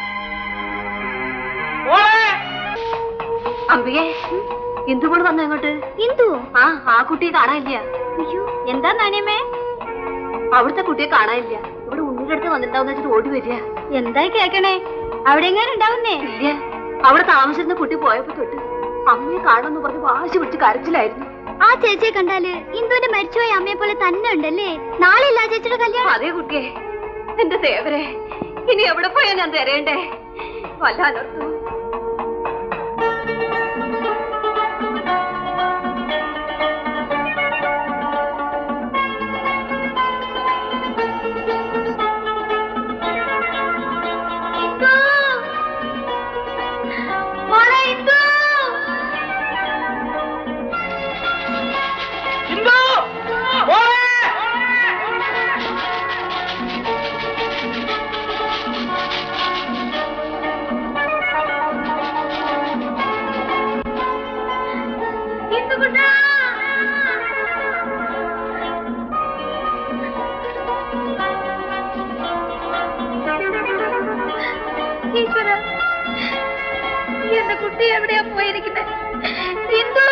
മോളെ അമ്പികെ ഇന്ദു കൂടെ വന്നു ഇങ്ങോട്ട് ഇന്ദു ആ ആ കുട്ടിയെ കാണാനില്ല അയ്യോ എന്താ നാണിയമ്മേ അവിടുത്തെ കുട്ടിയെ കാണാനില്ല ഇവിടെ ഉണ്ണിയുടെ അടുത്ത് വന്നിട്ടുണ്ടാവുന്ന വെച്ചിട്ട് ഓടി വരിക എന്തായി കേക്കണേ അവിടെ എങ്ങനെ ഉണ്ടാവുന്നേ ഇല്ല അവിടെ താമസിച്ചിരുന്ന കുട്ടി പോയപ്പോ തൊട്ട് അമ്മയെ കാണുമെന്ന് പറഞ്ഞ് വാശി പിടിച്ച് കരച്ചിലായിരുന്നു ആ ചേച്ചിയെ കണ്ടാല് ഇന്ദുവിന്റെ മരിച്ചുപോയ അമ്മയെ പോലെ തന്നെ ഉണ്ടല്ലേ നാളെ ഇല്ല ചേച്ചിയുടെ കല്യാണം അതേ കുട്ടിയെ എന്റെ ദേവരെ ഇനി എവിടെ പോയാ ഞാൻ തരേണ്ടേ വല്ലാനോർത്തു മോളെ ഇന്ദു ഇന്ദു മോളെ ഇന്ദുകുട്ടാ ഈശ്വര എന്റെ കുട്ടി എവിടെയാ പോയിരിക്കുന്നത് ഇന്ദു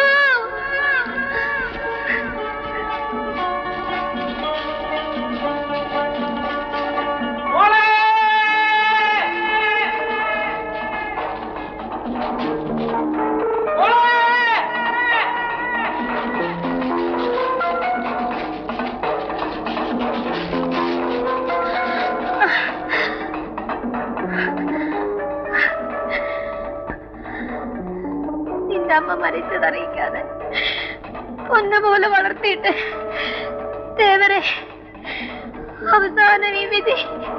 മോളെ മോളെ എന്റെ അമ്മ മരിച്ചതറിയിക്കാതെ പൊന്നുപോലെ വളർത്തിയിട്ട് ദേവരെ അവസാനം ഈ വിധി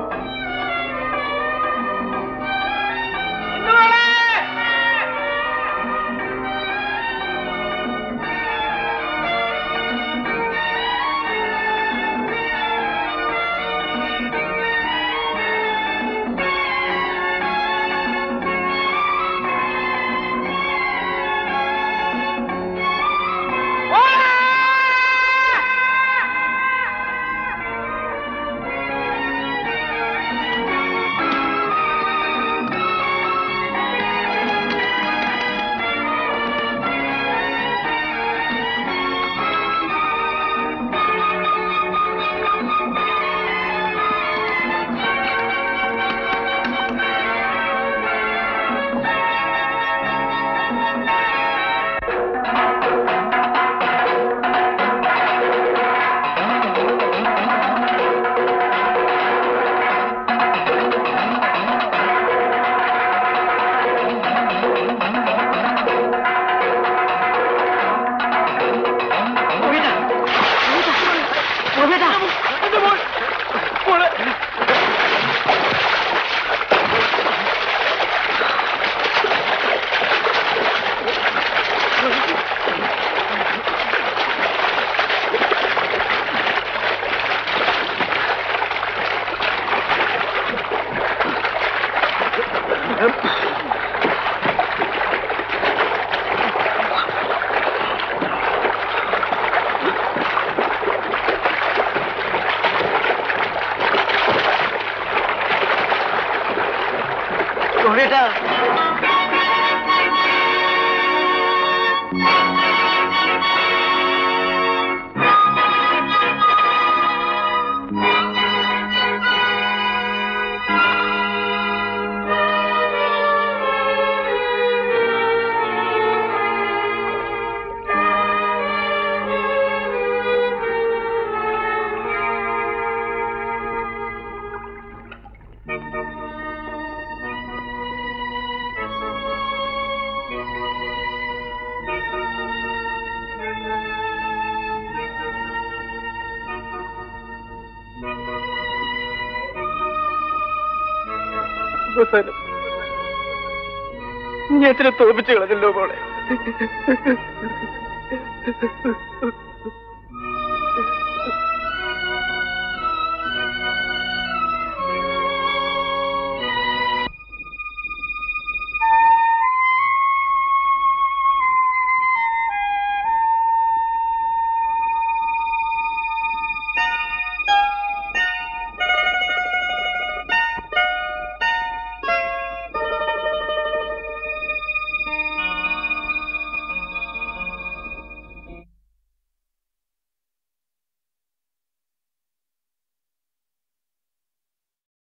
അവസാനം നീ അച്ഛനെ തോപ്പിച്ചു കളഞ്ഞല്ലോ മോളെ